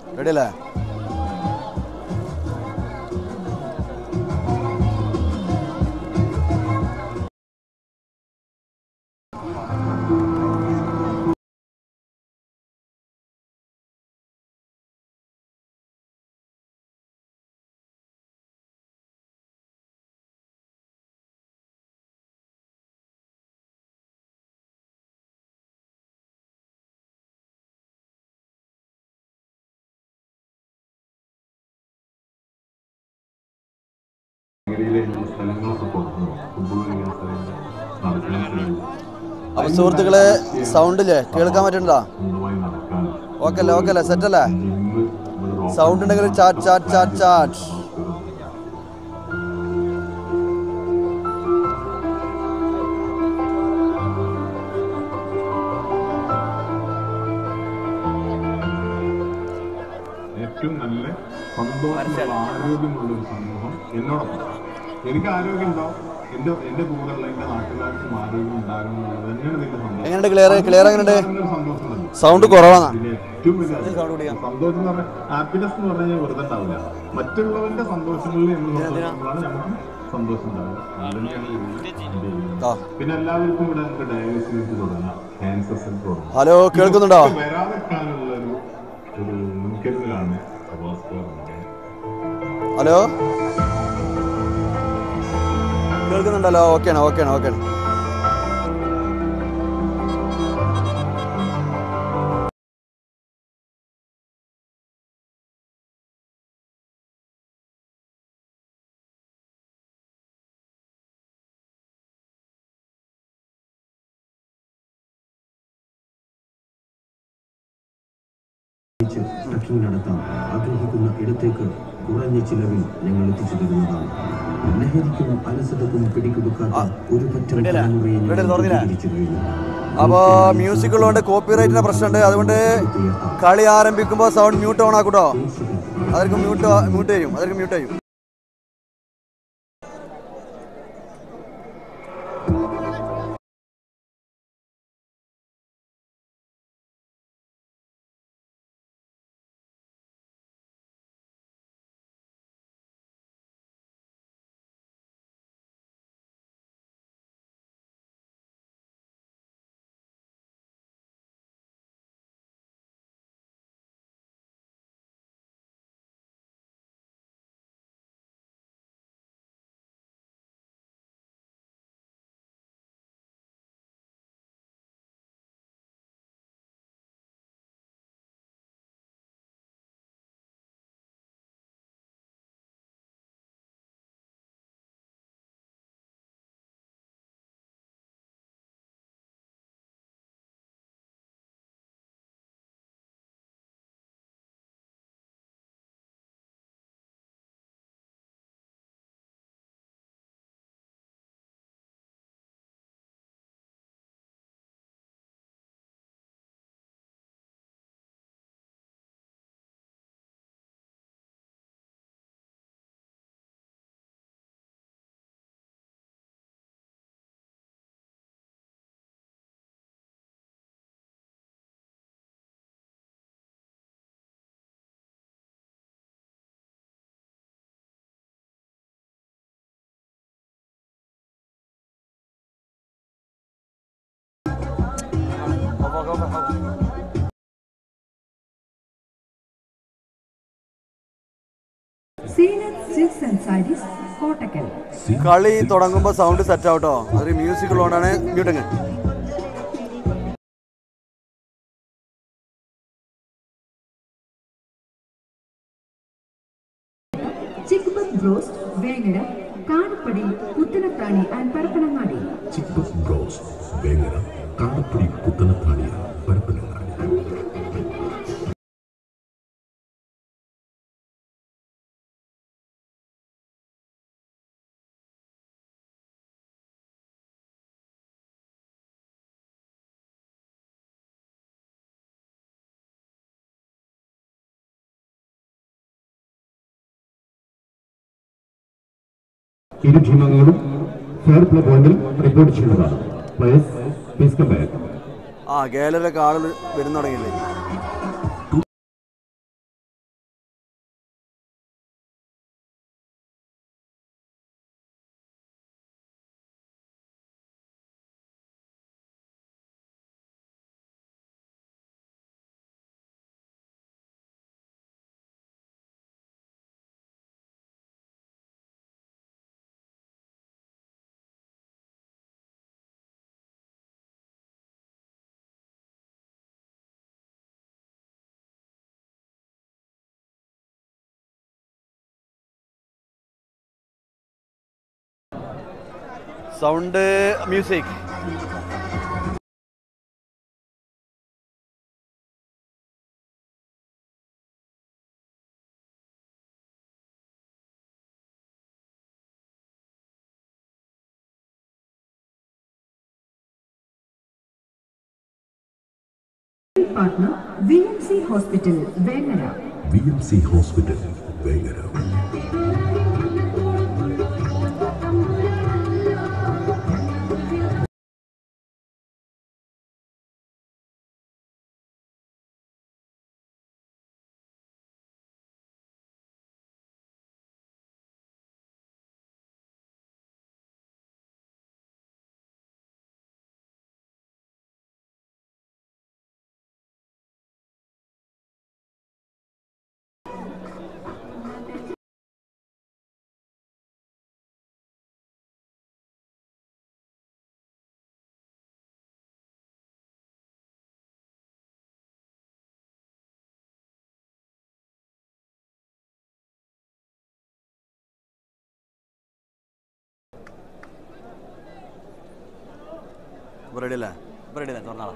Ready അല്ലേ മേഖലയിലുള്ള സ്ഥലങ്ങളൊക്കെ പുറത്തു ഫുട്ബോൾ കളിക്കുന്ന സ്ഥലങ്ങൾ നടക്കുന്ന സ്ഥലങ്ങൾ അപ്പൊ സുഹൃത്തുക്കളെ സൗണ്ടില്ലേ കേൾക്കാൻ പറ്റണ്ടാ സ്വന്തമായി നടക്കാൻ ഓക്കെ അല്ലേ ഓക്കെ അല്ലേ സെറ്റ് അല്ലേ ജിമ്മ് സൗണ്ട് ഉണ്ടെങ്കിൽ ചാറ്റ് ചാറ്റ് ചാറ്റ് ചാറ്റ് ഏറ്റവും നല്ല സന്തോഷമുള്ള ആരോഗ്യമുള്ള ഒരു സമൂഹം എന്നോടൊപ്പം എനിക്ക് ആരോഗ്യമുണ്ടോ എന്റെ എന്റെ കൂടെയുള്ള എന്റെ നാട്ടുകാർക്കും ആരോഗ്യം ഉണ്ടാകണം എന്നുള്ളത് തന്നെയാണ് ഇതിന്റെ സന്തോഷം എങ്ങനെയുണ്ട് ക്ലിയർ ക്ലിയർ എങ്ങനെയുണ്ട് അതിനൊരു സന്തോഷമുണ്ട് സൗണ്ട് കുറവാണ് ഇതിന് ഏറ്റവും വലിയ sound കൂടിയാ? സന്തോഷം എന്ന് പറഞ്ഞാൽ ഹാപ്പിനെസ് എന്ന് പറഞ്ഞാൽ ഞാൻ വെറുതെ ഉണ്ടാവില്ല മറ്റുള്ളവന്റെ സന്തോഷങ്ങളിൽ നമ്മൾ സന്തോഷങ്ങളാണ് നമുക്ക് സന്തോഷം ഉണ്ടാവുക അതുതന്നെയാണ് ഇതിൽ ചെയ്യുന്നത്. ആ പിന്നെ എല്ലാവർക്കും ഇവിടെ നമുക്ക് ഡയാലിസിസ് യൂണിറ്റ് തുടങ്ങാം ക്യാൻസർ സെന്റർ തുടങ്ങാം ഹലോ കേൾക്കുന്നുണ്ടോ ഇതൊക്കെ വരാതിരിക്കാനുള്ള ഒരു ഒരു മുൻകരുതലാണ് അവാസ്കർ ഹലോ കേൾക്കുന്നുണ്ടല്ലോ ഓക്കെയാണ് ഓക്കെയാണ് ഓക്കെയാണ് വെച്ച് ട്രക്കിംഗ് നടത്താൻ ആഗ്രഹിക്കുന്ന ഇടത്തേക്ക് കുറഞ്ഞ ചിലവിൽ ഞങ്ങൾ എത്തിച്ചു തരുന്നതാണ് ലഹരിക്കും അലസതക്കും പിടികൊടുക്കാത്ത ഒരു പറ്റം റെഡിയല്ലേ? തലമുറയെ ഞങ്ങൾ റെഡി, തുറന്നില്ലേ? രൂപീകരിച്ചു കഴിഞ്ഞു. അപ്പോൾ മ്യൂസിക് ഉള്ളതുകൊണ്ട് കോപ്പിറൈറ്റിന്റെ പ്രശ്നമുണ്ട് അതുകൊണ്ട് കളി ആരംഭിക്കുമ്പോൾ സൗണ്ട് മ്യൂട്ട് ഓൺ ആക്കൂട്ടോ അതൊക്കെ മ്യൂട്ട് മ്യൂട്ട് ചെയ്യും അതൊക്കെ മ്യൂട്ട് ചെയ്യും Zeenath silks and sarees Kottakkal കളി തുടങ്ങുമ്പോൾ സൗണ്ട് സെറ്റ് ആവട്ടോ അതൊരു മ്യൂസിക് ഉള്ളതുകൊണ്ടാണ് മ്യൂട്ടിങ് ചിക്ബത്ത് broast Vengara Kanappadi Puthanathani and Parappanangadi chick bros Vengara Kanappadi പുത്തനത്താണിയ പരപ്പനങ്ങാടി ഇരു ടീമംഗങ്ങളും ഫെയർ പ്ലേ പോയിന്റിൽ റിപ്പോർട്ട് ചെയ്യുന്നതാണ് പ്ലേയേഴ്സ് പ്ലീസ് കം ബാക്ക് ആ ഗാലറിയിലൊക്കെ ആളുകൾ വരുന്നു തുടങ്ങിയില്ലേ sound music partner V M C hospital Vengara V M C hospital Vengara ഇപ്പോൾ റെഡി അല്ലേ ഇപ്പോൾ റെഡി അല്ലേ തുറന്നാളാ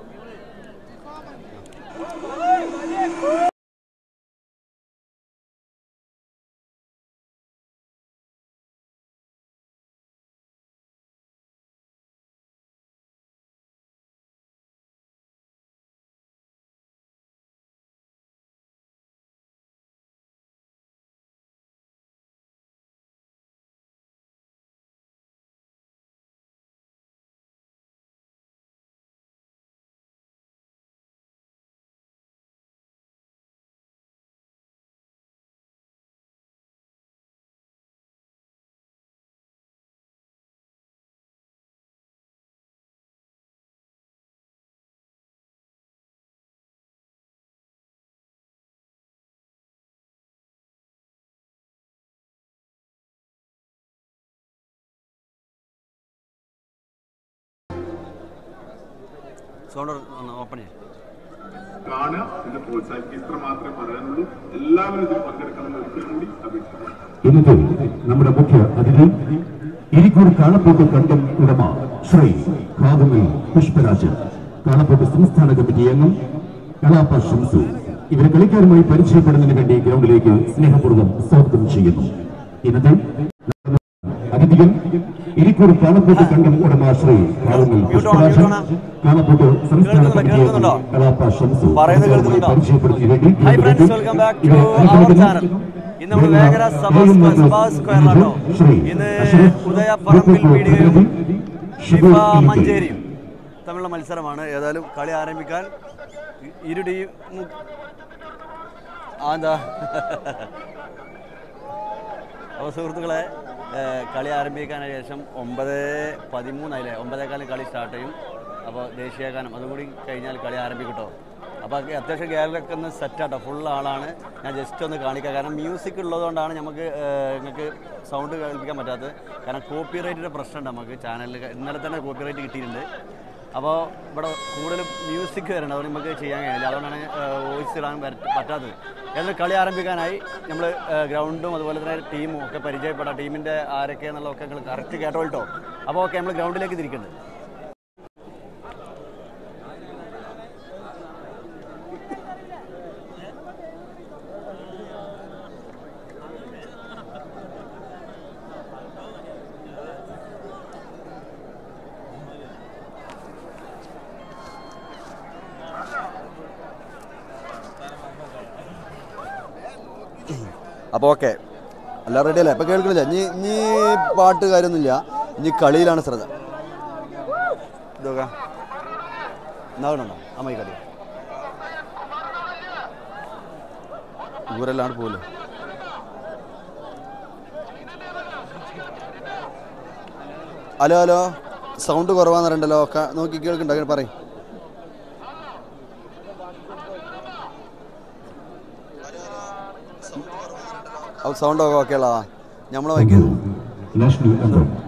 സൗണ്ട് ഓപ്പൺ ചെയ്യാം കാണുക എന്ന് പ്രോത്സാഹിപ്പിക്കുക ഇത്ര മാത്രമേ പറയാനുള്ളൂ എല്ലാവരും ഇതിൽ പങ്കെടുക്കണമെന്ന് ഒരിക്കൽ കൂടി അപേക്ഷിക്കുന്നു ഇന്നത്തെ നമ്മുടെ മുഖ്യ അതിഥി ഇരിക്കൂർ കാളപ്പോട്ട് കണ്ടം ഉടമ ശ്രീ ഖാദുമൽ പുഷ്പരാജ് കാളപ്പോട്ട് സംസ്ഥാന കമ്മിറ്റി അംഗം കളാപ്പ ഷംസു ഇവരെ കളിക്കാരുമായി പരിചയപ്പെടുന്നതിന് വേണ്ടി ഗ്രൗണ്ടിലേക്ക് സ്നേഹപൂർവ്വം സ്വാഗതം ചെയ്യുന്നു ഇന്നത്തെ അതിഥികൾ ഇരിക്കൂർ കാളപ്പോട്ട് കണ്ടം ഉടമ ശ്രീ ഖാദുമൽ പുഷ്പരാജ് കാളപ്പോട്ട് സംസ്ഥാന കമ്മിറ്റി അംഗം കളാപ്പ ഷംസു പറയുന്നത് കേൾക്കുന്നുണ്ടോ? പരിചയപ്പെടുത്തിയതിന് വേണ്ടി hi friends welcome back to our channel ഇന്ന് നമ്മൾ വേങ്ങര സഭ സ്ക്വയർ സഭ സ്ക്വയറിലാണോ ഇന്ന് ഉദയപ്പറമ്പിൽ പീടികയും ഷിഫ മഞ്ചേരിയും തമ്മിലുള്ള മത്സരമാണ് ഏതായാലും കളി ആരംഭിക്കാൻ ഇ- ഇരു ടീമും ആ എന്താ അപ്പോൾ സുഹൃത്തുക്കളെ ഏഹ്, കളി ആരംഭിക്കാൻ ശേഷം ഒമ്പത് പതിമൂന്നായില്ലേ ഒമ്പതേക്കാലം കളി സ്റ്റാർട്ട് ചെയ്യും അപ്പോൾ ദേശീയഗാനം അതും കൂടി കഴിഞ്ഞാൽ കളി ആരംഭിക്കട്ടോ അപ്പോൾ അത്യാവശ്യം ഗാലറിയൊക്കെ ഒന്ന് സെറ്റാട്ടോ ഫുൾ ആളാണ് ഞാൻ ജസ്റ്റ് ഒന്ന് കാണിക്കാം കാരണം മ്യൂസിക് ഉള്ളതുകൊണ്ടാണ് നമുക്ക് ഏഹ്, നിങ്ങൾക്ക് സൗണ്ട് കേൾപ്പിക്കാൻ പറ്റാത്തത് കാരണം കോപ്പി റൈറ്റിൻ്റെ പ്രശ്നമുണ്ട് നമുക്ക് ചാനലിൽ ഇന്നലെ തന്നെ കോപ്പി റൈറ്റ് കിട്ടിയിട്ടുണ്ട് അപ്പോൾ ഇവിടെ കൂടുതൽ മ്യൂസിക് വരണം അതുകൊണ്ട് നമുക്ക് ചെയ്യാൻ കഴിയില്ല അതുകൊണ്ടാണ് വോയിസ് ഇടാൻ പറ്റ- പറ്റാത്തത് എന്നാൽ കളി ആരംഭിക്കാനായി നമ്മൾ ഗ്രൗണ്ടും അതുപോലെ തന്നെ ടീമും ഒക്കെ പരിചയപ്പെടാം ടീമിൻ്റെ ആരൊക്കെ എന്നുള്ളതൊക്കെ നിങ്ങൾ കറക്റ്റ് കേട്ടോ കേട്ടോ അപ്പോൾ ഓക്കെ നമ്മൾ ഗ്രൗണ്ടിലേക്ക് തിരിക്കുന്നുണ്ട് അപ്പോൾ ഓക്കെ എല്ലാം റെഡി അല്ലേ ഇപ്പം കേൾക്കുന്നില്ല ഇനി ഇനി പാട്ട് കാര്യമൊന്നുമില്ല ഇനി കളിയിലാണ് ശ്രദ്ധ ഇതൊക്കെ എന്നാകണുണ്ടോ അമ്മായി കളി ദൂരെല്ലാണ്ട് പോകില്ല ഹലോ ഹലോ സൗണ്ട് കുറവാന്ന് പറയണ്ടല്ലോ ഒക്കെ നോക്കി കേൾക്കണ്ട പറയും സൗണ്ട് ഒക്കെ ഓക്കെ ഉള്ളതാ നമ്മളെ വയ്ക്കുന്നത് നാഷണൽ അന്തം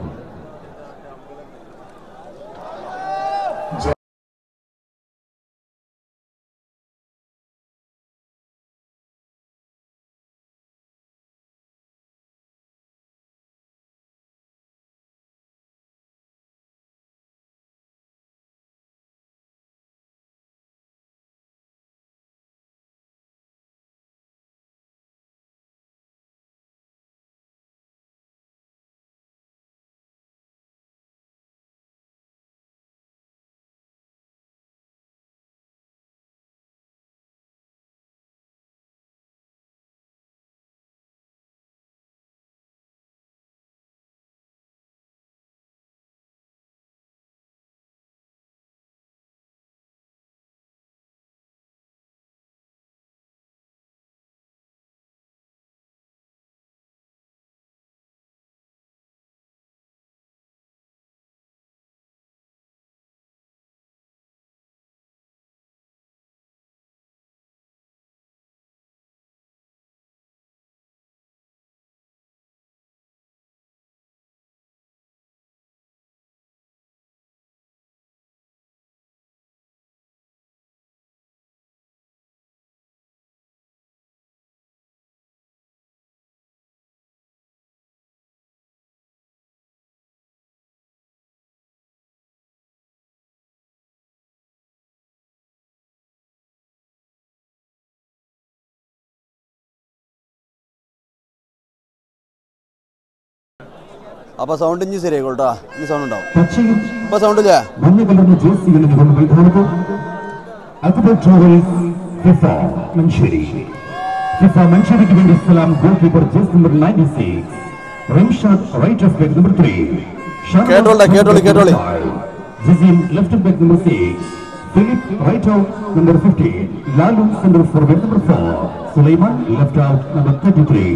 അപ്പോൾ സൗണ്ട് ഇനി ശരിയായിക്കോ കേട്ടോ ഇനി സൗണ്ട് ഉണ്ടാവും പച്ചയും ഇപ്പോൾ സൗണ്ട് ഇല്ല മഞ്ഞ കലർന്ന ജേഴ്സികളിൽ കൊണ്ട് മൈതാനത്ത് Akbar travels FIFA Manjeri FIFA മഞ്ചേരിക്ക് വേണ്ടി Salam goal keeper jersey number 96 Ramshad right of back number 3 കേട്ടോളെ, കേട്ടോളെ, കേട്ടോളെ. Jisin left back number 6 Philip right out number 15 Lalu centre forward number 4 Sulaiman left out number 33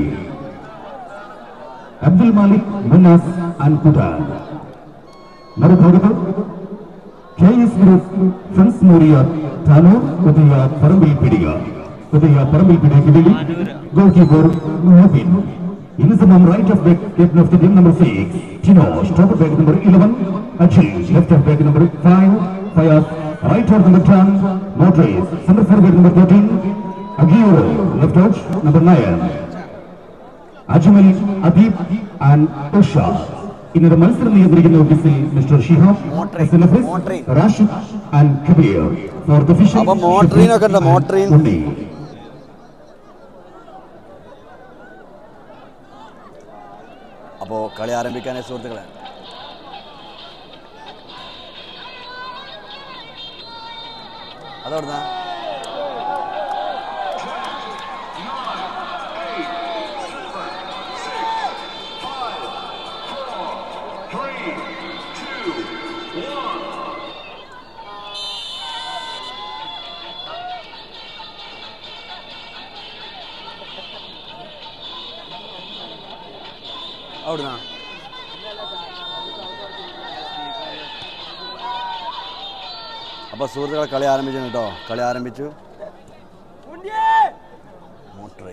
Abdul Malik Munnas and Kuttan മറുഭാഗത്ത് K S group friends Moriya Tanur Udaya Parambil Pidika Udaya Parambil പിടിക്ക് വേണ്ടി goal keeper Mubin Inzamam right of back captain of the team number 6 Tino stopper back number 11 Akhil left of back number 5 Fayas right of number 10 മോഡ്രേസ് centre forward number 13 Aguero left out number 9 Ajmal Adeeb and Usha ഇന്നത്തെ മത്സരം നിയന്ത്രിക്കുന്ന ഓഫീസിൽ mister Shihab മോട്ടറിൻ, SNFS, മോട്ടറിൻ. Rashid and Kabeer for the fish അപ്പൊ മോട്ടറിനൊക്കെ ഉണ്ട്, മോട്ടറിൻ. അപ്പോൾ കളി ആരംഭിക്കാനായി സുഹൃത്തുക്കളെ അതവിടുന്ന അവിടുന്ന അപ്പോൾ സുഹൃത്തുക്കളെ കളി ആരംഭിച്ചു കേട്ടോ കളി ആരംഭിച്ചു മോട്ടറി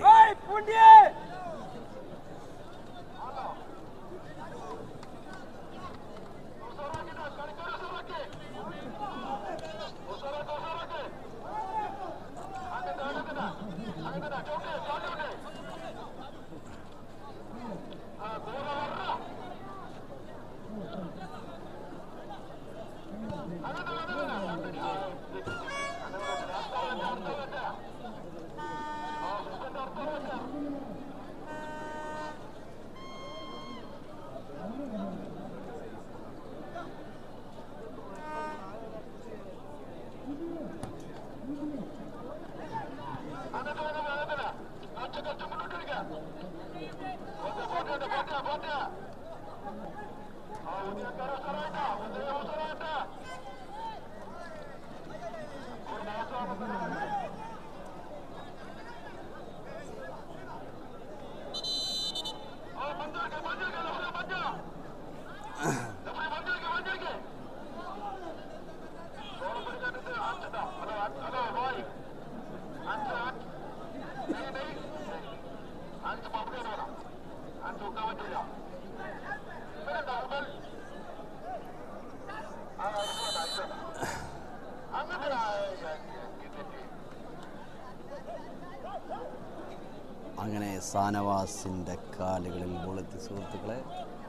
അങ്ങനെ സാനവാസിന്റെ കാലുകളിൽ ബോളെത്തി സുഹൃത്തുക്കളെ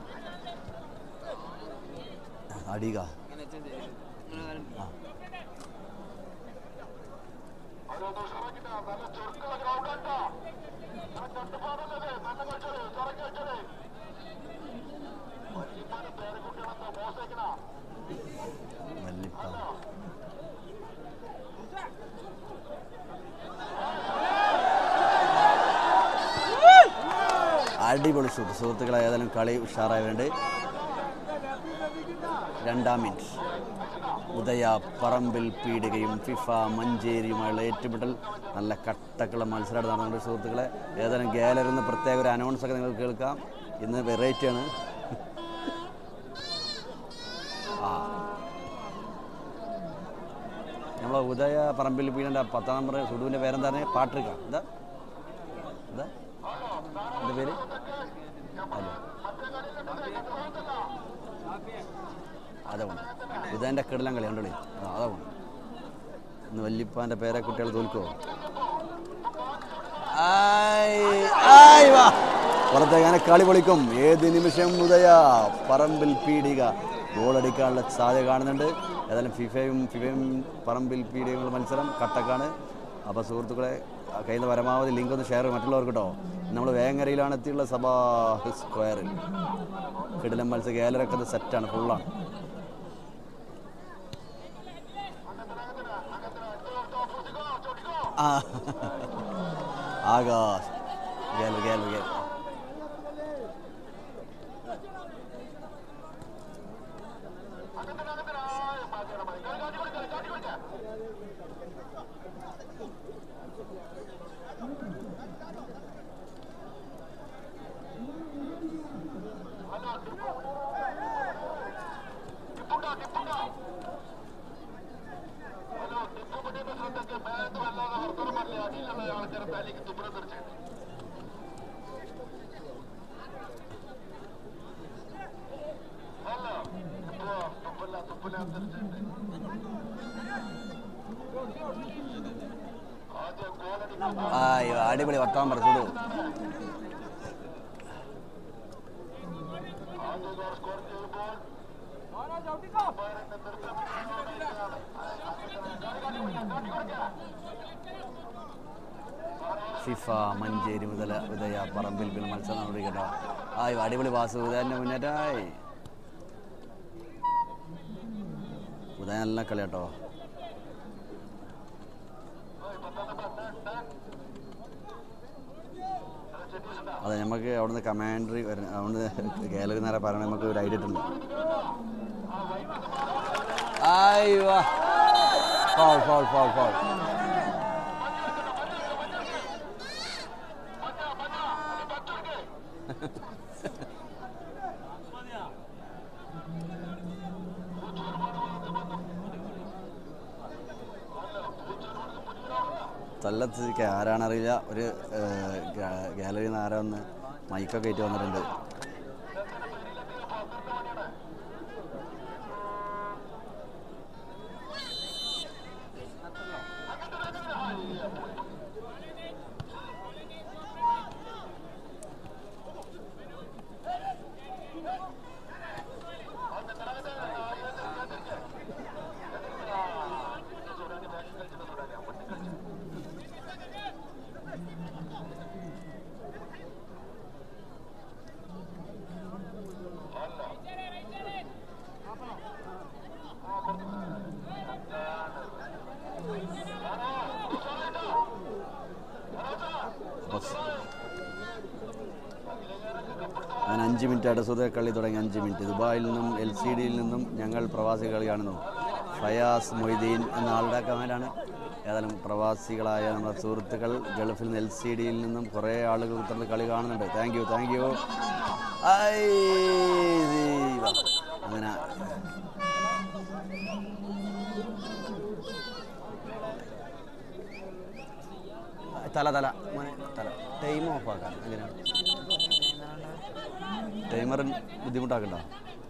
അടിക ആ. വല്ലിപ്പ അടിപൊളി ഷൂട്ട് സുഹൃത്തുക്കളെ ഏതായാലും കളി ഉഷാറായവരുണ്ട് രണ്ടാം മിനിറ്റ് ഉദയ പറമ്പിൽ പീടുകയും ഫിഫ മഞ്ചേരിയുമായുള്ള ഏറ്റുമുട്ടൽ നല്ല കട്ടക്കുള്ള മത്സരമായിട്ട് നടന്നുകൊണ്ട് സുഹൃത്തുക്കളെ ഏതായാലും ഗാലറിയിൽ നിന്ന് പ്രത്യേക ഒരു അനൗൺസ് ഒക്കെ നിങ്ങൾക്ക് കേൾക്കാം ഇന്ന് വെറൈറ്റി ആണ് ആ നമ്മളെ ഉദയ പറമ്പിൽ പീഡൻ്റെ പത്താം നമ്പർ സുഡുവിൻ്റെ പേരെന്താണ് പാട്രിക്ക എന്താ എന്താ എന്താ പേര് അല്ല അതാണ് ഉദയൻ്റെ കിടലം കളി കണ്ടോളി ആ അതാണ് ഇന്ന് വല്യപ്പാൻ്റെ പേരെ കുട്ടികൾ തോൽക്കുമോ ആയ്, ആയ് വാ. പുറത്തേക്ക് അങ്ങനെ കളി പൊളിക്കും ഏത് നിമിഷം ഉദയ പറമ്പിൽ പീടിക ഗോളടിക്കാനുള്ള സാധ്യത കാണുന്നുണ്ട് ഏതായാലും ഫിഫയും ഫിഫയും പറമ്പിൽ പീടികയുള്ള മത്സരം കട്ടക്കാണ് അപ്പോൾ സുഹൃത്തുക്കളെ കയ്യിൽ നിന്ന് പരമാവധി ലിങ്ക് ഒന്ന് ഷെയർ മറ്റുള്ളവർക്ക് കേട്ടോ നമ്മൾ വേങ്ങരയിലാണ് എത്തിയുള്ള സഭാഹ് സ്ക്വയറിൽ കിടിലം മത്സ്യ ഗാലറൊക്കെ സെറ്റാണ് ഫുള്ളാണ് ആ ആകാശ് ഗാലറി ഗാലറി ഗാലറി അയ്യോ അടിപൊളി വർത്താൻ പറഞ്ഞു ഫിഫ മഞ്ചേരി മുതല ഉദയ പറമ്പിൽ പിന്നെ മത്സരം നടന്നിരിക്കട്ടോ ആയി അടിപൊളി പാസ് ഉദയന്റെ മുന്നേറ്റായി ഉദയ നല്ല കളി കേട്ടോ അതെ നമുക്ക് അവിടുന്ന് കമാൻഡറി വരുന്ന അവിടുന്ന് ഗാലറി നേരെ പറയണ നമുക്ക് ഒരു ഐഡിയ ഉണ്ട് ആയിവാ ഫൗൾ ഫൗൾ ഫൗൾ ഫൗൾ തല്ലത്തിക്ക് ആരാണറിയില്ല ഒരു ഗാലറിയിൽ നിന്ന് ആരോ ഒന്ന് മൈക്കൊക്കെ ആയിട്ട് വന്നിട്ടുണ്ട് ബസ്. അങ്ങനെ അഞ്ച് മിനിറ്റായിട്ട് സുധ കളി തുടങ്ങി അഞ്ച് മിനിറ്റ് ദുബായിൽ നിന്നും എൽ സി ഡിയിൽ നിന്നും ഞങ്ങൾ പ്രവാസി കളി കാണുന്നു ഫയാസ് മൊയ്തീൻ എന്ന ആളുടെ കമൻ്റാണ് ഏതായാലും പ്രവാസികളായ നമ്മുടെ സുഹൃത്തുക്കൾ ഗൾഫിൽ നിന്ന് എൽ സി ഡിയിൽ നിന്നും കുറേ ആളുകൾ ഉത്തർന്ന് കളി കാണുന്നുണ്ട് താങ്ക് യു താങ്ക് യു അങ്ങനെ തല തല മോനെ തല ടൈം ഓഫ് ആക്കാൻ എങ്ങനെയാണ് ടൈമർ ബുദ്ധിമുട്ടാക്കണ്ട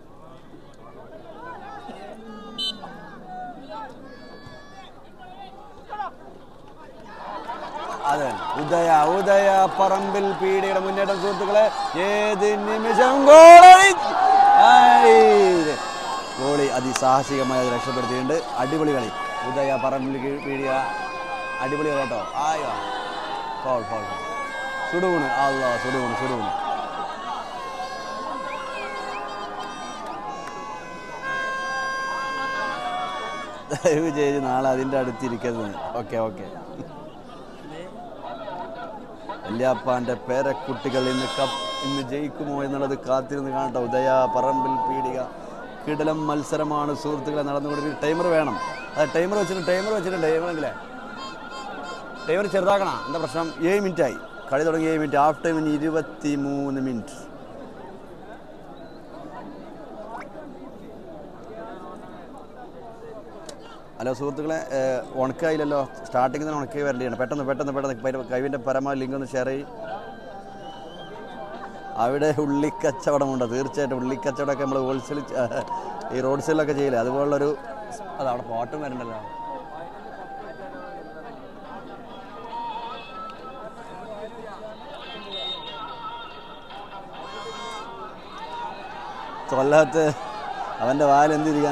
അതെ ഉദയ ഉദയ പറമ്പിൽ പീടിയുടെ മുന്നേറ്റം സുഹൃത്തുക്കളെ ഏത് നിമിഷം ഗോളി ആയ്. ഗോളി അതിസാഹസികമായി അത് രക്ഷപ്പെടുത്തിയിട്ടുണ്ട് അടിപൊളി കളി ഉദയ പറമ്പിൽ കീഴ് പീടിയ അടിപൊളി കളി കേട്ടോ ആയോ ഫോൾ ഫോൾ സുടുകൂണ് അല്ലോ സുടുകൂണ് സുടുകൂണ് ദയവ് ചെയ്ത് നാളെ അതിൻ്റെ അടുത്തിരിക്കുന്നത് ഓക്കെ ഓക്കെ വല്യാപ്പാൻ്റെ പേരക്കുട്ടികൾ ഇന്ന് കപ്പ് ഇന്ന് ജയിക്കുമോ എന്നുള്ളത് കാത്തിരുന്ന് കാണട്ടെ ഉദയ പറമ്പിൽ പീടിക കിടലം മത്സരമാണ് സുഹൃത്തുക്കളെ നടന്നുകൊണ്ടിരിക്കുന്നത് ടൈമർ വേണം അത് ടൈമർ വെച്ചിട്ടുണ്ട് ടൈമർ വെച്ചിട്ടുണ്ട് ടൈമറെങ്കിലേ ടൈമർ ചെറുതാക്കണ എന്താ പ്രശ്നം ഏഴ് മിനിറ്റ് ആയി കളി തുടങ്ങി ഏഴ് മിനിറ്റ് ഹാഫ് ടൈമിന് ഇരുപത്തി മൂന്ന് മിനിറ്റ് ഹലോ സുഹൃത്തുക്കളെ ഏഹ്, ഉണക്കായില്ലല്ലോ സ്റ്റാർട്ടിങ്ങിൽ തന്നെ ഉണക്കായി വരേണ്ടിയാണ് പെട്ടെന്ന് പെട്ടെന്ന് പെട്ടെന്ന് പരി- കൈവിൻ്റെ പരമാവധി ലിങ്ക് ഒന്ന് ഷെയർ ചെയ്യും അവിടെ ഉള്ളിക്കച്ചവടമുണ്ട് തീർച്ചയായിട്ടും ഉള്ളിക്കച്ചവടമൊക്കെ നമ്മൾ ഹോൾസെയിൽ ഈ റോഡ് സൈഡിലൊക്കെ ചെയ്യില്ലേ അതുപോലുള്ളൊരു അത് അവിടെ പാട്ടും വരണ്ടല്ലോ കൊല്ലാത്ത അവൻ്റെ വാൽ എന്തിരിക്കാൻ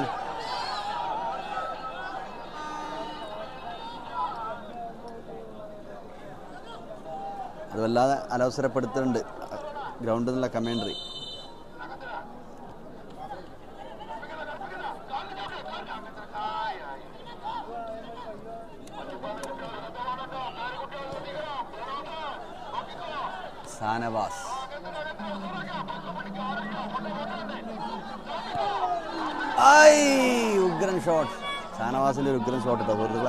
അത് വല്ലാതെ അലവസരപ്പെടുത്തുന്നുണ്ട് ഗ്രൗണ്ടിൽ നിന്നുള്ള കമൻട്രി സാനവാസ് ഐ ഉഗ്രൻ ഷോട്ട് ഷാനവാസിന്റെ ഒരു ഉഗ്രൻ ഷോട്ട് കേട്ടോ സുഹൃത്തുക്കളെ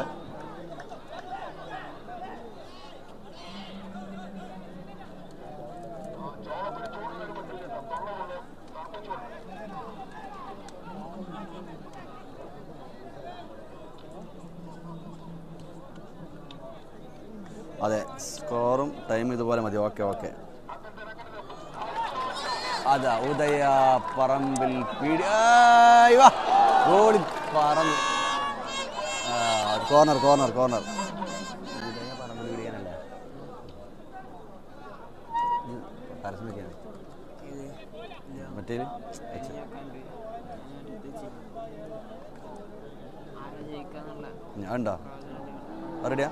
അതെ സ്കോറും ടൈം ഇതുപോലെ മതി ഓക്കെ ഓക്കെ അതാ ഉദയ പറമ്പിൽ പീടി ആയ് വാ. ഓടി പറന്ന് corner corner corner Udaya Parambil പീടിയാനല്ലേ ഇത് പരസ്യം വെക്കാണ് മറ്റേ ഞാൻ ഉണ്ടോ റെഡിയാ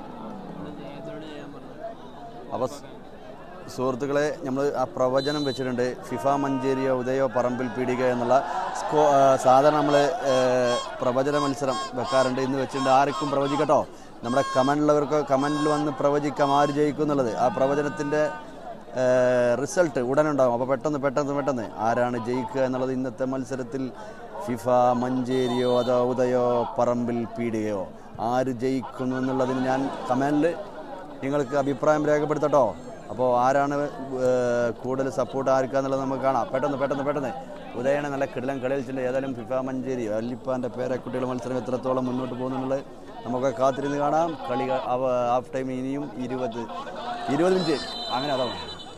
അപ്പോൾ സുഹൃത്തുക്കളെ നമ്മൾ ആ പ്രവചനം വെച്ചിട്ടുണ്ട് ഫിഫ മഞ്ചേരിയോ ഉദയോ പറമ്പിൽ പീടിക എന്നുള്ള സ്കോ ആ, സാധാരണ നമ്മൾ പ്രവചന മത്സരം വെക്കാറുണ്ട് ഇന്ന് വെച്ചിട്ടുണ്ട് ആർക്കും പ്രവചിക്കട്ടോ നമ്മുടെ കമൻറ്റിലുള്ളവർക്ക് കമൻറ്റിൽ വന്ന് പ്രവചിക്കാം ആര് ജയിക്കും എന്നുള്ളത് ആ പ്രവചനത്തിൻ്റെ റിസൾട്ട് ഉടനുണ്ടാകും അപ്പോൾ പെട്ടെന്ന് പെട്ടെന്ന് പെട്ടെന്ന് ആരാണ് ജയിക്കുക എന്നുള്ളത് ഇന്നത്തെ മത്സരത്തിൽ ഫിഫ മഞ്ചേരിയോ അതോ ഉദയോ പറമ്പിൽ പീടികയോ ആര് ജയിക്കുന്നു എന്നുള്ളതിന് ഞാൻ കമൻറ്റിൽ നിങ്ങൾക്ക് അഭിപ്രായം രേഖപ്പെടുത്തട്ടോ അപ്പോൾ ആരാണ് ഏർ, കൂടുതൽ സപ്പോർട്ട് ആർക്കാന്നുള്ളത് നമുക്ക് കാണാം പെട്ടെന്ന് പെട്ടെന്ന് പെട്ടെന്ന് ഉദയനെ നല്ല കിടിലം കളി കളിച്ചിട്ടുണ്ട് ഏതായാലും ഫിഫ മഞ്ചേരി വല്ലിപ്പാൻ്റെ പേരക്കുട്ടികളുടെ മത്സരം എത്രത്തോളം മുന്നോട്ട് പോകുന്നുള്ളത് നമുക്ക് കാത്തിരുന്ന് കാണാം കളി ക- അവ ഹാഫ് ടൈം ഇനിയും ഇരുപത് ഇരുപത് മിനിറ്റ് അങ്ങനെ അതാണ്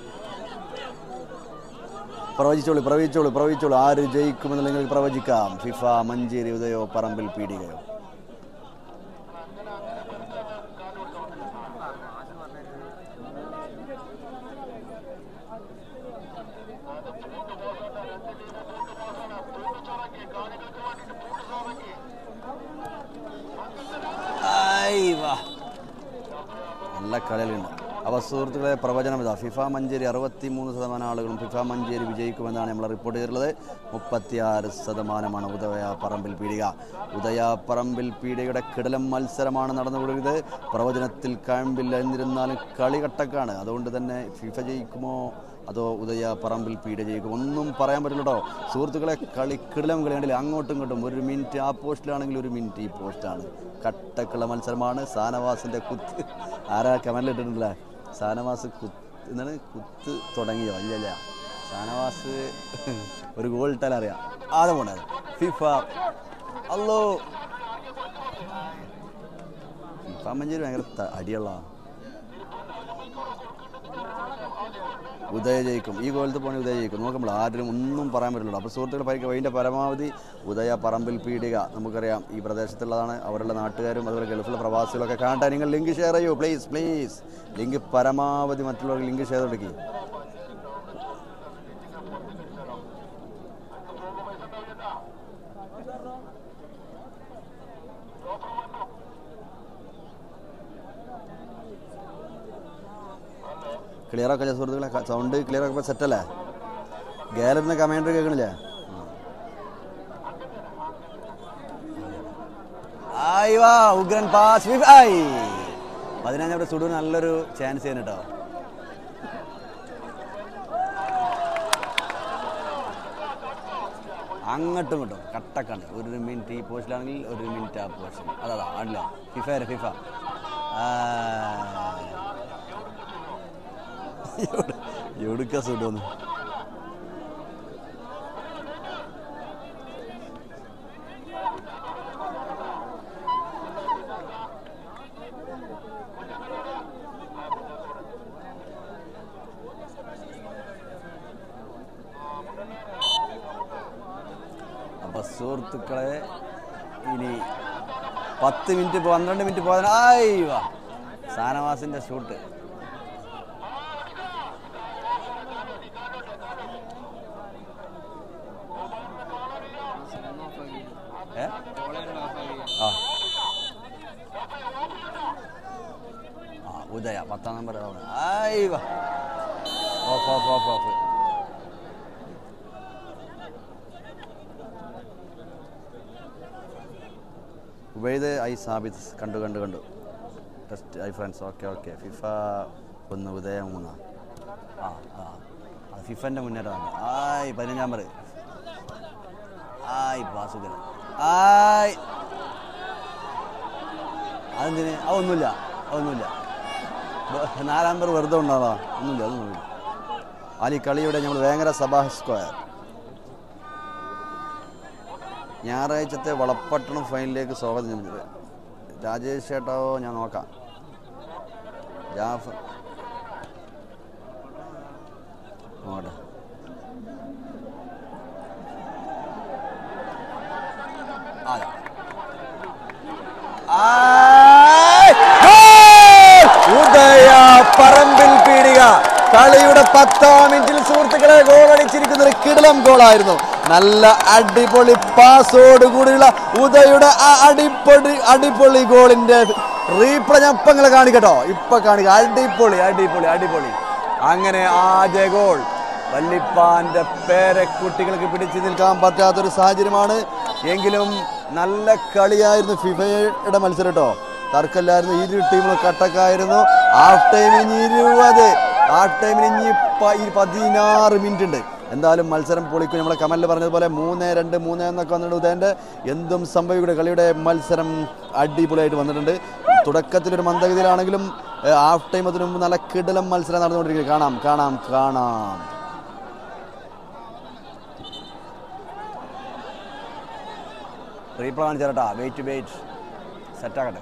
പ്രവചിച്ചോളൂ പ്രവചിച്ചോളൂ പ്രവചിച്ചോളൂ ആര് ജയിക്കുമെന്ന് നിങ്ങൾക്ക് പ്രവചിക്കാം ഫിഫ മഞ്ചേരി ഉദയോ പറമ്പിൽ പീടികയോ ആയ് വാ. നല്ല കളികളുണ്ട് അപ്പോൾ സുഹൃത്തുക്കളെ പ്രവചനം ഇതാ ഫിഫ മഞ്ചേരി അറുപത്തി മൂന്ന് ശതമാനം ആളുകളും ഫിഫ മഞ്ചേരി വിജയിക്കുമെന്നാണ് നമ്മൾ റിപ്പോർട്ട് ചെയ്തിട്ടുള്ളത് മുപ്പത്തിയാറ് ശതമാനമാണ് ഉദയ പറമ്പിൽ പീടിക ഉദയ പറമ്പിൽ പീടികയുടെ കിടലം മത്സരമാണ് നടന്നുകൊടുക്കുന്നത് പ്രവചനത്തിൽ കാമ്പില്ല എന്നിരുന്നാലും കളി കട്ടക്കാണ് അതുകൊണ്ട് തന്നെ ഫിഫ ജയിക്കുമോ അതോ ഉദയ പറമ്പിൽ പീഡ ജയിക്കും ഒന്നും പറയാൻ പറ്റില്ല കേട്ടോ സുഹൃത്തുക്കളെ കളി കിടലം കളി കണ്ടില്ല അങ്ങോട്ടും ഇങ്ങോട്ടും ഒരു മിനിറ്റ് ആ പോസ്റ്റിലാണെങ്കിൽ ഒരു മിനിറ്റ് ഈ പോസ്റ്റാണ് കട്ടക്കുള്ള മത്സരമാണ് സാനവാസിൻ്റെ കുത്ത് ആരാ കമൻറ്റിൽ ഇട്ടിട്ടുണ്ടല്ലേ സാനവാസ് കുത്ത് എന്താണ് കുത്ത് തുടങ്ങിയോ ഇല്ല ഇല്ല സാനവാസ് ഒരു ഗോൾ ഇട്ടാൽ അറിയാം ആടെ പോണേ ഫിഫ അല്ലോ ഫിഫ മഞ്ചേരി ഭയങ്കര ത- അടിയുള്ള ഉദയ ജയിക്കും ഈ ഗോളത്ത് പോണി ഉദയ ജയിക്കും നോക്കുമ്പോൾ ആരും ഒന്നും പറയാൻ പറ്റില്ല അപ്പോൾ സുഹൃത്തുക്കൾ പരിക്ക് അതിൻ്റെ പരമാവധി ഉദയ പറമ്പിൽ പീടിക നമുക്കറിയാം ഈ പ്രദേശത്തുള്ളതാണ് അവരുടെ നാട്ടുകാരും അതുപോലെ ഗൾഫിലെ പ്രവാസികളൊക്കെ കാണട്ടെ നിങ്ങൾ ലിങ്ക് ഷെയർ ചെയ്യൂ പ്ലീസ് പ്ലീസ് ലിങ്ക് പരമാവധി മറ്റുള്ളവർക്ക് ലിങ്ക് ഷെയർ കൊടുക്കി ക്ലിയർ ആക്കല്ലേ സുഹൃത്തുക്കളെ സൗണ്ട് ക്ലിയർ ആക്കുമ്പോൾ സെറ്റല്ലേ ഗാലറിന്ന് കമാൻഡർ കേൾക്കണില്ലേ ആയി വാ ഉഗ്രൻ പാസ് ആയി പതിനഞ്ചാം സുഡു നല്ലൊരു ചാൻസ് ചെയ്യുന്നു കേട്ടോ അങ്ങോട്ടും ഇങ്ങോട്ടും കട്ടക്കണ്ട് ഒരു മിനിറ്റ് ഈ പോസ്റ്റിലാണെങ്കിൽ ഒരു മിനിറ്റ് ആ പോസ്റ്റ് അതാ അല്ല ഫിഫ ആര് ഫിഫ ആ. എവിടെ- എവിടുക്ക സുഡോന്ന് അപ്പൊ സുഹൃത്തുക്കളെ ഇനി പത്ത് മിനിറ്റ് പന്ത്രണ്ട് മിനിറ്റ് പോകാൻ ആയി വാ സാനവാസിന്റെ ഷൂട്ട് ഏ ആ ആ ഉദയ പത്താം നമ്പർ ആയി വാ off off off off Ubaid ഐ സാബിത്ത് കണ്ടു കണ്ടു കണ്ടു ടെസ്റ്റ് ഐ ഫ്രണ്ട്സ് ഓക്കെ ഓക്കെ ഫിഫ ഒന്ന് ഉദയം മൂന്ന് ആ ആ അത് ഫിഫൻ്റെ മുന്നേറ്റമാണ് ആയ് പതിനഞ്ചാം നമ്പർ ആയ് പാസുകൻ ആയ് അതെന്തിന് അതൊന്നുമില്ല അതൊന്നുമില്ല ബ- നാലാം നമ്പർ വെറുതെ ഉണ്ടാവാ ഒന്നുമില്ല അതൊന്നുമില്ല ആലി കളിയുടെ ഞങ്ങൾ വേങ്ങര സഭാ സ്ക്വയർ ഞായറാഴ്ചത്തെ വളപ്പട്ടണം ഫൈനലിലേക്ക് സ്വാഗതം ചെയ്യുന്നത് രാജേഷ് ചേട്ടാവോ ഞാൻ നോക്കാം ജാഫർ നോക്കട്ടെ അതാ ആയ്! ഗോൾ! ഉദയ പറമ്പിൽ പീടിക കളിയുടെ പത്താം മിനിറ്റിൽ സുഹൃത്തുക്കളെ ഗോൾ അടിച്ചിരിക്കുന്ന ഒരു കിടലം ഗോളായിരുന്നു നല്ല അടിപൊളി പാസോട് കൂടിയുള്ള ഉദയുടെ ആ അടിപൊളി അടിപൊളി ഗോളിന്റെ റീപ്ലേ ഞാൻ ഇപ്പൊ നിങ്ങളെ കാണിക്കട്ടോ ഇപ്പൊ കാണിക്ക അടിപൊളി അടിപൊളി അടിപൊളി അങ്ങനെ ആദ്യ ഗോൾ വല്ലിപ്പാന്റെ പേരക്കുട്ടികൾക്ക് പിടിച്ചു നിൽക്കാൻ പറ്റാത്തൊരു സാഹചര്യമാണ് എങ്കിലും നല്ല കളിയായിരുന്നു ഫിഫയുടെ മത്സരം കേട്ടോ തർക്കമില്ലായിരുന്നു ഇരു ടീമുകൾ കട്ടക്കായിരുന്നു ഹാഫ് ടൈമിന് ഇനി ഇരുപത് ഹാഫ് ടൈമിന് ഇനി പ- ഈ പതിനാറ് മിനിറ്റ് ഉണ്ട് എന്തായാലും മത്സരം പൊളിക്കും നമ്മളെ കമലിൽ പറഞ്ഞതുപോലെ മൂന്ന് രണ്ട് മൂന്ന് എന്നൊക്കെ വന്നിട്ടുണ്ട് ഉദയൻ്റെ എന്തും സംഭവിയുടെ കളിയുടെ മത്സരം അടിപൊളിയായിട്ട് വന്നിട്ടുണ്ട് തുടക്കത്തിലൊരു മന്ദഗതിയിലാണെങ്കിലും ഏഹ്, ഹാഫ് ടൈം അതിനു മുമ്പ് നല്ല കിടലം മത്സരം നടന്നുകൊണ്ടിരിക്കുന്നത് കാണാം കാണാം കാണാം റീപ്ലേ കാണിച്ചു തരട്ടാ വെയിറ്റ് വെയിറ്റ് സെറ്റാക്കട്ടെ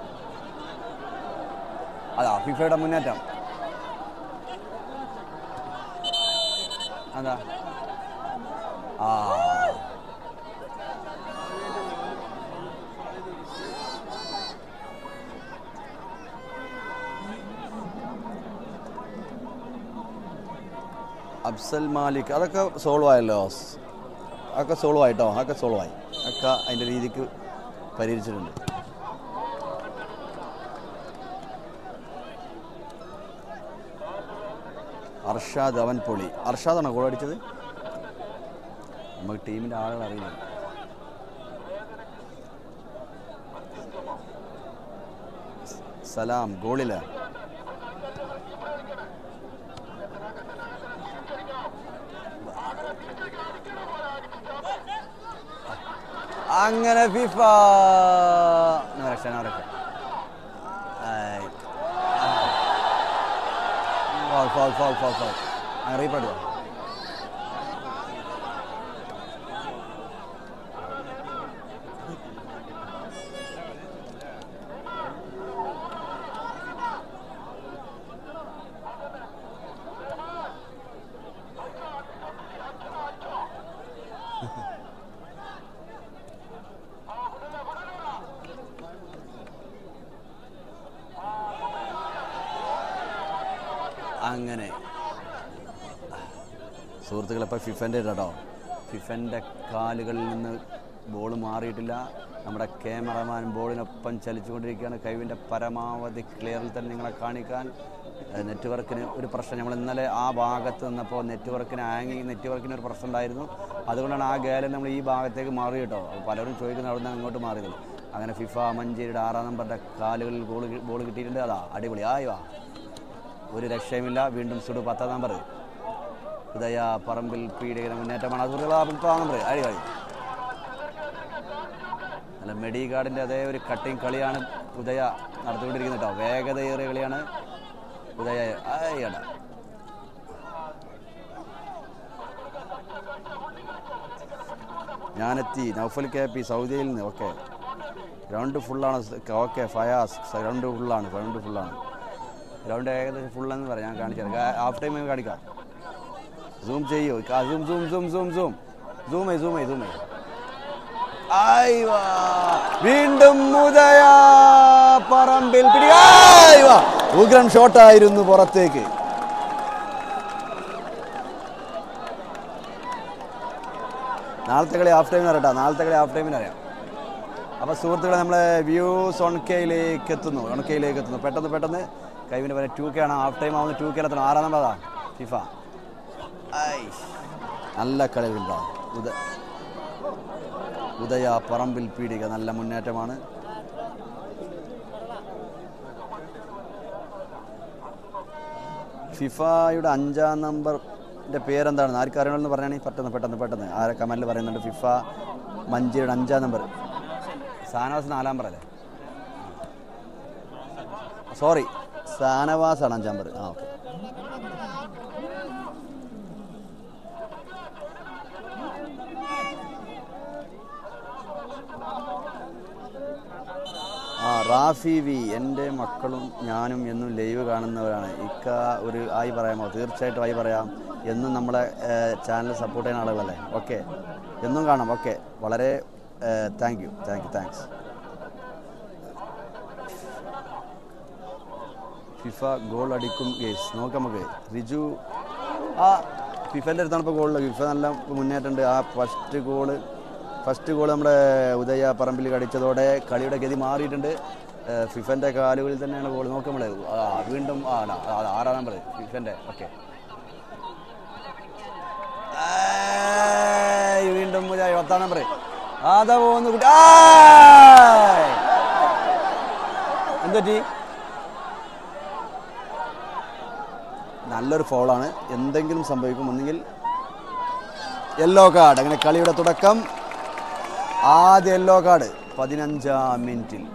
അതാ ഫിഫയുടെ മുന്നേറ്റം അതാ ആ അഫ്സൽ മാലിക് അതൊക്കെ സോൾവ് ആയല്ലോ അതൊക്കെ സോൾവ് ആയിട്ടോ അതൊക്കെ സോൾവ് ആയി ഒക്കെ അതിൻ്റെ രീതിക്ക് പരിഹരിച്ചിട്ടുണ്ട് അർഷാദ് അവൻ പൊളി അർഷാദാണോ ഗോൾ അടിച്ചത് നമുക്ക് ടീമിൻ്റെ ആളുകൾ അറിയില്ല സലാം ഗോളില്ല അങ്ങനെ ഫിഫ നരക്ഷ നരക്ഷ foul foul foul foul foul അങ്ങനെ റീപ്ലേ അങ്ങനെ സുഹൃത്തുക്കളെ ഇപ്പോൾ ഫിഫൻ്റെ കേട്ടോ ഫിഫൻ്റെ കാലുകളിൽ നിന്ന് ബോൾ മാറിയിട്ടില്ല നമ്മുടെ ക്യാമറമാൻ ബോളിനൊപ്പം ചലിച്ചുകൊണ്ടിരിക്കുകയാണ് കഴിവിൻ്റെ പരമാവധി ക്ലിയറിൽ തന്നെ നിങ്ങളെ കാണിക്കാൻ ഏഹ് നെറ്റ്വർക്കിന് ഒരു പ്രശ്നം നമ്മൾ ഇന്നലെ ആ ഭാഗത്ത് നിന്നപ്പോൾ നെറ്റ്വർക്കിന് ആങ്ങി നെറ്റ്വർക്കിന് ഒരു പ്രശ്നം ഉണ്ടായിരുന്നു അതുകൊണ്ടാണ് ആ ഗേലൻ നമ്മൾ ഈ ഭാഗത്തേക്ക് മാറി കേട്ടോ അപ്പോൾ പലരും ചോദിക്കുന്ന അവിടെ നിന്ന് അങ്ങോട്ട് മാറിയത് അങ്ങനെ ഫിഫ മഞ്ചേരിയുടെ ആറാം നമ്പറിൻ്റെ കാലുകളിൽ ബോൾ ബോൾ കിട്ടിയിട്ടുണ്ട് അതാ അടിപൊളി ആയി വാ ഒരു രക്ഷയുമില്ല വീണ്ടും സുഡു പത്താം നമ്പർ ഉദയ പറമ്പിൽ പീഡികയുടെ മുന്നേറ്റമാണ് അത് മുപ്പതാം നമ്പർ അടിപൊളി അല്ല മെഡിഗാർഡിൻ്റെ അതേ ഒരു കട്ടിങ് കളിയാണ് ഉദയ നടത്തിക്കൊണ്ടിരിക്കുന്നത് കേട്ടോ വേഗതയേറിയ കളിയാണ് ഉദയ അയ്യട ഞാനെത്തി നൗഫൽ കെ പി സൗദിയിൽ നിന്ന് ഓക്കെ ഗ്രൗണ്ട് ഫുള്ളാണ് ഓക്കെ ഫയാസ് ഗ്രൗണ്ട് ഫുള്ളാണ് ഗ്രൗണ്ട് ഫുള്ളാണ് ഗ്രൗണ്ട് ഏകദേശം ഫുള്ളെന്ന് പറയാം ഞാൻ കാണിച്ചു തരാം ഹാഫ് ടൈം കാണിക്കാം സൂം ചെയ്യൂ zoom zoom zoom zoom zoom സൂമേ സൂമേ സൂമേ ആയിവാ വീണ്ടും മുതയ പറമ്പിൽ പിടി ആയിവാ ഉഗ്രം ഷോട്ടായിരുന്നു പുറത്തേക്ക് നാളത്തെ കളി ഹാഫ് ടൈമിന് അറിയാം നാളത്തെ കളി ഹാഫ് ടൈമിന് അറിയാം അപ്പോൾ സുഹൃത്തുക്കളെ നമ്മളെ വ്യൂസ് ഓൺ കെയിലേക്ക് എത്തുന്നു ഓൺ കെയിലേക്ക് എത്തുന്നു പെട്ടെന്ന് പെട്ടെന്ന് കൈവിൻ്റെ പോലെ ടു കെ ആണ് ഹാഫ് ടൈം ആവുന്ന ടു കെയിൽ എത്തണം ആറാം നമ്പറാ ഫിഫ ഐ നല്ല കളികളുണ്ടോ ഉദ ഉദയ പറമ്പിൽ പീടിക നല്ല മുന്നേറ്റമാണ് ഫിഫയുടെ അഞ്ചാം നമ്പറിൻ്റെ പേരെന്താണെന്ന് ആർക്കും അറിയണമെന്ന് പറയുകയാണെങ്കിൽ പെട്ടെന്ന് പെട്ടെന്ന് പെട്ടെന്ന് ആരെ കമൻറ്റിൽ പറയുന്നുണ്ട് ഫിഫ മഞ്ചിയുടെ അഞ്ചാം നമ്പർ സാനവാസ് നാലാം നമ്പർ അല്ലേ സോറി സാനവാസാണ് അഞ്ചാം നമ്പർ ആ ഓക്കെ ആ റാഫി വി എൻ്റെ മക്കളും ഞാനും എന്നും ലൈവ് കാണുന്നവരാണ് ഇക്ക ഒരു ആയി പറയാമോ തീർച്ചയായിട്ടും ആയി പറയാം എന്നും നമ്മളെ ചാനൽ സപ്പോർട്ട് ചെയ്യുന്ന ആളുകളല്ലേ ഓക്കെ എന്നും കാണാം ഓക്കെ വളരെ thank you thank you thanks FIFA goal അടിക്കും ഗേസ് നോക്കാം നമുക്ക് റിജു ആ ഫിഫൻ്റെ അടുത്താണ് ഇപ്പോൾ ഗോളിൽ ഫിഫ നല്ല മുന്നേറ്റമുണ്ട് ആ ഫസ്റ്റ് ഗോള് ഫസ്റ്റ് ഗോൾ നമ്മുടെ ഉദയ പറമ്പിൽ കടിച്ചതോടെ കളിയുടെ ഗതി മാറിയിട്ടുണ്ട് ഏഹ് ഫിഫൻ്റെ കാലുകളിൽ തന്നെയാണ് ഗോൾ നോക്കാം നമ്മൾ ആ വീണ്ടും ആ ആ, ആ, ആറാം നമ്പർ ഫിഫൻ്റെ ഓക്കെ വീണ്ടും ഉദയ പത്താം നമ്പർ അതാ പോകുന്നു കുട്ടി ആയ്! എന്തുപറ്റി നല്ലൊരു ഫോളാണ് എന്തെങ്കിലും സംഭവിക്കും ഒന്നുകിൽ യെല്ലോ കാർഡ് അങ്ങനെ കളിയുടെ തുടക്കം ആദ്യ യെല്ലോ കാർഡ് പതിനഞ്ചാം മിനിറ്റിൽ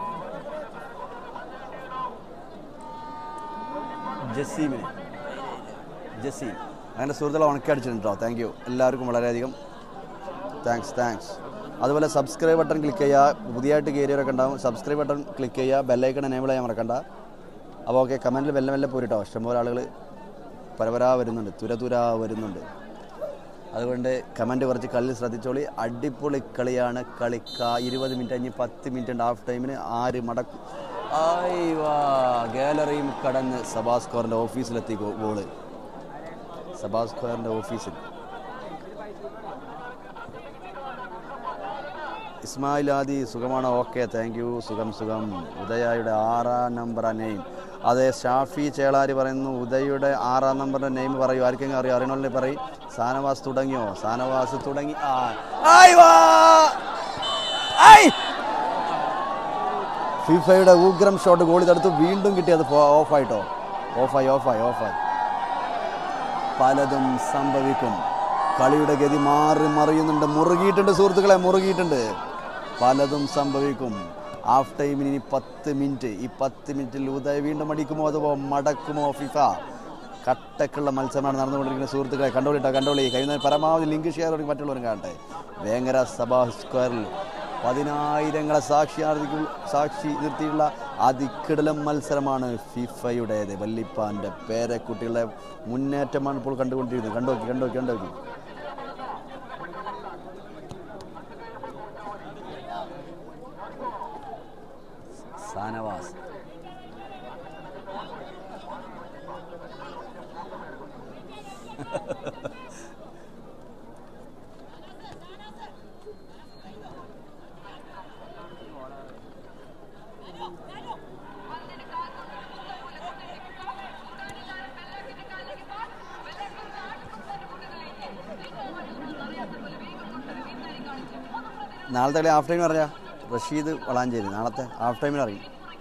ജസീമിന് ജസീം അങ്ങനെ സുഹൃത്തുക്കളെ ഉണക്കി അടിച്ചിട്ടുണ്ടോ താങ്ക് യു എല്ലാവർക്കും വളരെയധികം താങ്ക്സ് താങ്ക്സ് അതുപോലെ സബ്സ്ക്രൈബ് ബട്ടൺ ക്ലിക്ക് ചെയ്യുക പുതിയതായിട്ട് കയറിയവരൊക്കെ ഉണ്ടാവും സബ്സ്ക്രൈബ് ബട്ടൺ ക്ലിക്ക് ചെയ്യുക ബെല്ലൈക്കൺ എനേബിൾ ചെയ്യാൻ മറക്കണ്ട അപ്പോൾ ഓക്കെ കമൻറ്റിൽ മെല്ലെ മെല്ലെ പോരിട്ടോ ഇഷ്ടംപോലെ ആളുകൾ പരപരാ വരുന്നുണ്ട് തുര തുര വരുന്നുണ്ട് അതുകൊണ്ട് കമൻറ്റ് കുറച്ച് കളി ശ്രദ്ധിച്ചോളി അടിപൊളി കളിയാണ് കളിക്ക ഇരുപത് മിനിറ്റ് കഴിഞ്ഞ് പത്ത് മിനിറ്റ് ഉണ്ട് ഹാഫ് ടൈമിന് ആര് മടക്കും ആയി വാ ഗാലറിയും കടന്ന് സബാസ്കോറിൻ്റെ ഓഫീസിലെത്തി ഗോ- ഗോള് സബാസ്കോറിൻ്റെ ഓഫീസിൽ ഇസ്മായിൽ ആദി സുഖമാണോ ഓക്കെ താങ്ക് യു സുഖം സുഖം ഉദയയുടെ ആറാം നമ്പർ നെയിം അതെ ഷാഫി ചേളാരി പറയുന്നു ഉദയയുടെ ആറാം നമ്പറിന്റെ നെയിം പറയൂ ആർക്കെങ്കിലും അറിയോ അറിയണമെങ്കിൽ പറയും സാനവാസ് തുടങ്ങിയോ സാനവാസ് തുടങ്ങി ആ ആയ് വാ! ആയ്! ഫിഫയുടെ ഉഗ്രം ഷോട്ട് ഗോളി തടുത്തു വീണ്ടും കിട്ടിയത് ഓഫായിട്ടോ ഓഫായി ഓഫായി ഓഫായി പലതും സംഭവിക്കും കളിയുടെ ഗതി മാറി മറിയുന്നുണ്ട് മുറുകിയിട്ടുണ്ട് സുഹൃത്തുക്കളെ മുറുകിയിട്ടുണ്ട് പലതും സംഭവിക്കും ഹാഫ് ടൈമിന് ഇനി പത്ത് മിനിറ്റ് ഈ പത്ത് മിനിറ്റിൽ ഉദയ വീണ്ടും അടിക്കുമോ അതോ മടക്കുമോ ഫിഫ കട്ടക്കുള്ള മത്സരമാണ് നടന്നുകൊണ്ടിരിക്കുന്ന സുഹൃത്തുക്കളെ കണ്ടോളിട്ടോ കണ്ടോളി കഴിയുന്ന പരമാവധി ലിങ്ക് ഷെയർ ചെയ്ത് മറ്റുള്ളവരും കാണട്ടെ വേങ്ങര സഭാ സ്ക്വയറിൽ പതിനായിരങ്ങളെ സാക്ഷിയാർത്ഥിക്കു സാക്ഷി നിർത്തിയുള്ള അതിക്കിടലം മത്സരമാണ് ഫിഫയുടേത് വല്ലിപ്പാൻ്റെ പേരക്കുട്ടികളുടെ മുന്നേറ്റമാണ് ഇപ്പോൾ കണ്ടുകൊണ്ടിരിക്കുന്നത് കണ്ടോക്കി കണ്ടോക്കി കണ്ടോക്കി സാനവാസ് നാളത്തെ കളി ഹാഫ് ടൈം അറിയാം റഷീദ് വളാഞ്ചേരി നാളത്തെ ഹാഫ് ടൈമിൽ അറിയും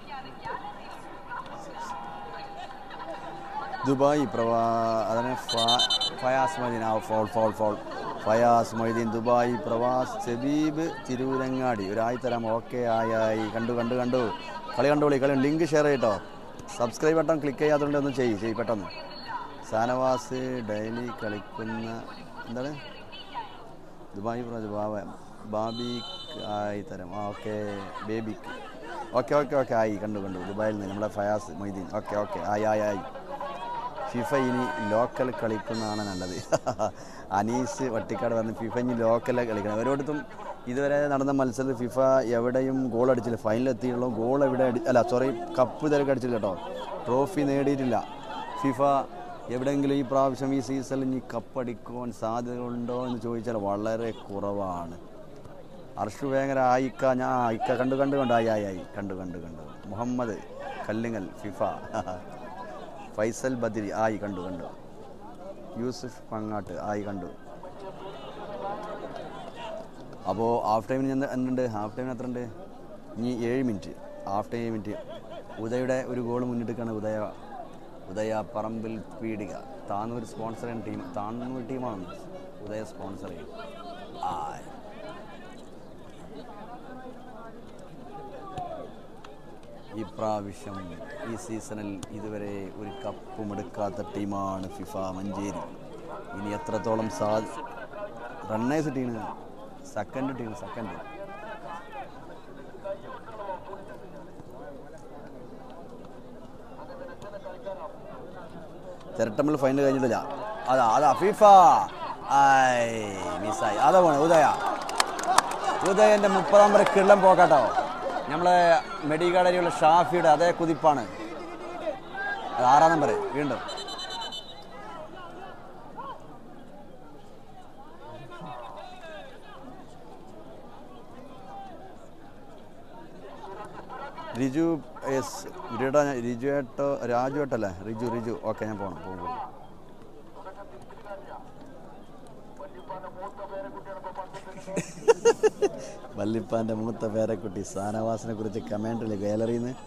ദുബായ് പ്രവാ അതിന് ഫ- ഫയാസ് മൊയ്തീൻ ആ foul foul foul Fayas Moideen Dubai പ്രവാസ് സെബീബ് തിരൂരങ്ങാടി ഒരായി തരാം ഓക്കെ ആയി ആയി കണ്ടു കണ്ടു കണ്ടു കളി കണ്ടോളി കളി ലിങ്ക് ഷെയർ ചെയ്യട്ടോ സബ്സ്ക്രൈബ് ബട്ടൺ ക്ലിക്ക് ചെയ്യാത്തതുകൊണ്ട് ഒന്ന് ചെയ്യ് ചെയ്യ് പെട്ടെന്ന് സാനവാസ് ഡെയിലി കളിക്കുന്ന എന്താണ് ദുബായ് പ്രാജ് ബാബ ബാബി ആയി തരാം ആ ഓക്കെ ബേബിക്ക് ഓക്കെ ഓക്കെ ഓക്കെ ആയി കണ്ടു കണ്ടു ദുബായിൽ നിന്ന് നമ്മുടെ ഫയാസ് മൊയ്തീൻ ഓക്കെ ഓക്കെ ആയി ആയി ആയി ഫിഫ ഇനി ലോക്കൽ കളിക്കുന്നതാണ് നല്ലത് അനീസ് വട്ടിക്കാട് പറഞ്ഞ് ഫിഫ ഇനി ലോക്കൽ കളിക്കണം ഓരോരുത്തും ഇതുവരെ നടന്ന മത്സരത്തിൽ ഫിഫ എവിടെയും ഗോൾ അടിച്ചില്ല ഫൈനൽ എത്തിയുള്ളൂ ഗോൾ എവിടെ അടി അല്ല സോറി കപ്പ് ഇതുവരെ അടിച്ചില്ല കേട്ടോ ട്രോഫി നേടിയിട്ടില്ല ഫിഫ എവിടെയെങ്കിലും ഈ പ്രാവശ്യം ഈ സീസണിൽ ഇനി കപ്പടിക്കുവാൻ സാധ്യതകളുണ്ടോ എന്ന് ചോദിച്ചാൽ വളരെ കുറവാണ് അർഷു ഭയങ്കര ആയിക്ക ഞാൻ ആയിക്ക കണ്ടു കണ്ടു കണ്ടു ആയി ആയി ആയി കണ്ടു കണ്ടു കണ്ടു മുഹമ്മദ് കല്ലിങ്ങൽ ഫിഫ ഫൈസൽ ബദിരി ആയി കണ്ടു കണ്ടു യൂസുഫ് പങ്ങാട്ട് ആയി കണ്ടു അപ്പോൾ ഹാഫ് ടൈമിന് എന്ത് എന്തുണ്ട് ഹാഫ് ടൈമിന് എത്ര ഉണ്ട് ഇനി ഏഴ് മിനിറ്റ് ഹാഫ് ടൈം മിനിറ്റ് ഉദയുടെ ഒരു ഗോൾ മുന്നിട്ടിക്കാണ് ഉദയ ഉദയ പറമ്പിൽ പീടിക താന്നൂർ സ്പോൺസർ ചെയ്യുന്ന ടീം താന്നൂർ ടീമാണ് ഉദയ സ്പോൺസർ ചെയ്യും ആ ഈ പ്രാവശ്യം ഈ സീസണിൽ ഇതുവരെ ഒരു കപ്പും എടുക്കാത്ത ടീമാണ് ഫിഫ മഞ്ചേരി ഇനി എത്രത്തോളം സാ runners team second team second തിരട്ടമ്പിൾ ഫൈനൽ കഴിഞ്ഞിട്ടില്ല അതാ അതാ ഫിഫ ഐ മിസ്സായി അതാ പോണേ ഉദയ ഉദയന്റെ മുപ്പതാം വരെ കിള്ളം പോക്കാട്ടോ നമ്മളെ മെഡിക്കാടരിയുള്ള ഷാഫിയുടെ അതേ കുതിപ്പാണ് അത് ആറാം നമ്പർ വീണ്ടും റിജു എസ് ഇവരുടെ റിജു ഏട്ടോ രാജു ഏട്ടല്ലേ റിജു റിജു ഓക്കെ ഞാൻ പോകണം പോകും പോകും. വല്ലിപ്പാന്റെ മൂത്ത പേരക്കുട്ടി സാനവാസിനെ കുറിച്ച് കമന്റില് ഗാലറിയിൽ നിന്ന്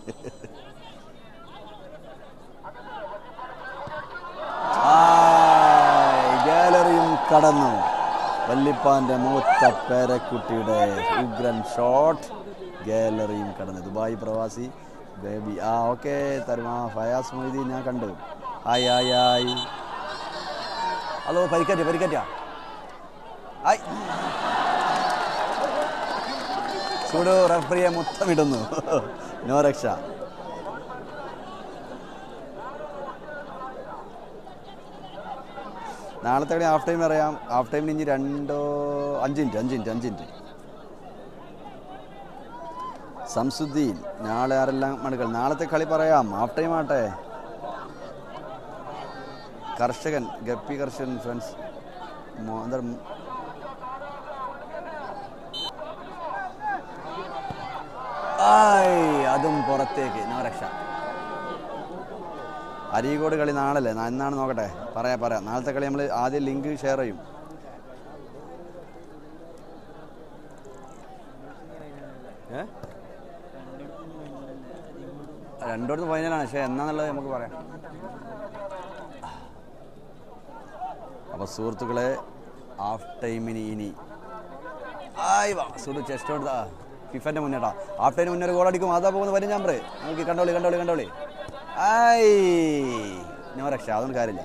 ഗാലറിയും കടന്നു വല്ലിപ്പാന്റെ മൂത്ത പേരക്കുട്ടിയുടെ ഉഗ്രൻ ഷോട്ട് ഗാലറിയും കടന്നു ദുബായ് പ്രവാസി ബേബി ആ ഓക്കെ തരുമാ ഫയാസ് മൊയ്തീൻ ഞാൻ കണ്ടു ഹായ് ഹായ് ഹായ് ഹലോ പരിക്കറ്റ പരിക്കറ്റ ഹായ് സുഡു റഫറിയെ മുത്തമിടുന്നു നോ രക്ഷ നാളത്തെ കളി ഹാഫ് ടൈം അറിയാം ഹാഫ് ടൈമിന് ഇനി രണ്ടോ അഞ്ച് മിനിറ്റ് അഞ്ച് മിനിറ്റ് അഞ്ച് മിനിറ്റ് സംസുദ്ദീൻ നാളെ ആരെല്ലാം മടുക്കൾ നാളത്തെ കളി പറയാം ഹാഫ് ടൈം ആട്ടെ കർഷകൻ ഗപ്പി കർഷകൻ ഫ്രണ്ട്സ് മോ- എന്താ ആയ് അതും പുറത്തേക്ക് നോ രക്ഷ അരീകോട് കളി നാളല്ലേ നാ- എന്നാണ് നോക്കട്ടെ പറയാം പറയാം നാളത്തെ കളി നമ്മൾ ആദ്യം ലിങ്ക് ഷെയർ ചെയ്യും ഏ രണ്ടിടത്ത് ഫൈനലാണ് പക്ഷേ എന്നാന്നുള്ളത് നമുക്ക് പറയാം അപ്പോൾ സുഹൃത്തുക്കളെ ഹാഫ് ടൈമിന് ഇനി ആയി വാ സുഡു ചെസ്റ്റ് കൊടുത്താ ഫിഫന്റെ മുന്നേട്ടാ ഹാഫ് ടൈമിന് മുന്നേ ഒരു ഗോൾ അടിക്കും അതാ പോകുന്ന വരും നമ്പർ നോക്കി കണ്ടോളി കണ്ടോളി കണ്ടോളി ആയി നോ രക്ഷ അതൊന്നും കാര്യമില്ല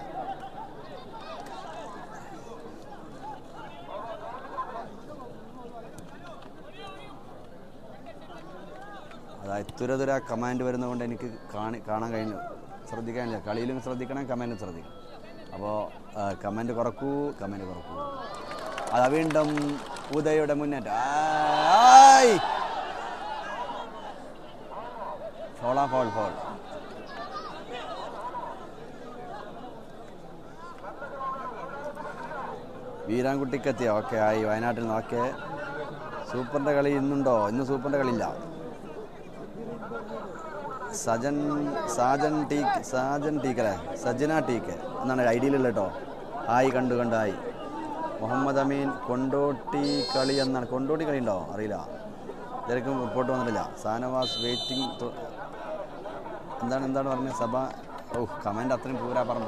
അതായത് തുരതുര കമാൻഡ് വരുന്നതുകൊണ്ട് എനിക്ക് കാണി കാണാൻ കഴിഞ്ഞു ശ്രദ്ധിക്കാനില്ല കളിയിലും ശ്രദ്ധിക്കണം കമാൻഡിലും ശ്രദ്ധിക്കണം അപ്പോൾ കമാൻഡ് കുറക്കൂ കമാൻഡ് കുറക്കൂ അതാ വീണ്ടും ഉദയയുടെ മുന്നേറ്റം ആയ് ഫോളാ ഫോൾ ഫോൾ വീരാൻകുട്ടിക്കെത്തിയ ഓക്കെ ആയി വയനാട്ടിൽ നിന്ന് ഓക്കെ സൂപ്പറിൻ്റെ കളി ഇന്നുണ്ടോ ഇന്ന് സൂപ്പറിൻ്റെ കളിയില്ല സജൻ സാജൻ ടീ സാജൻ ടീക്കല്ലേ സജന ടീക്ക് എന്നാണ് ഐഡിയയിലുള്ള കേട്ടോ ഹായ് കണ്ടു കണ്ടു ഹായ് മുഹമ്മദ് അമീൻ കൊണ്ടോട്ടി കളി എന്നാണ് കൊണ്ടോട്ടി കളി ഉണ്ടോ അറിയില്ല ഇതായിരിക്കും റിപ്പോർട്ട് വന്നിട്ടില്ല സാനവാസ് വെയിറ്റിംഗ് എന്താണ് എന്താണ് പറഞ്ഞത് സഭ ഓ കമൻ്റ് അത്രയും പൂരാ പറഞ്ഞു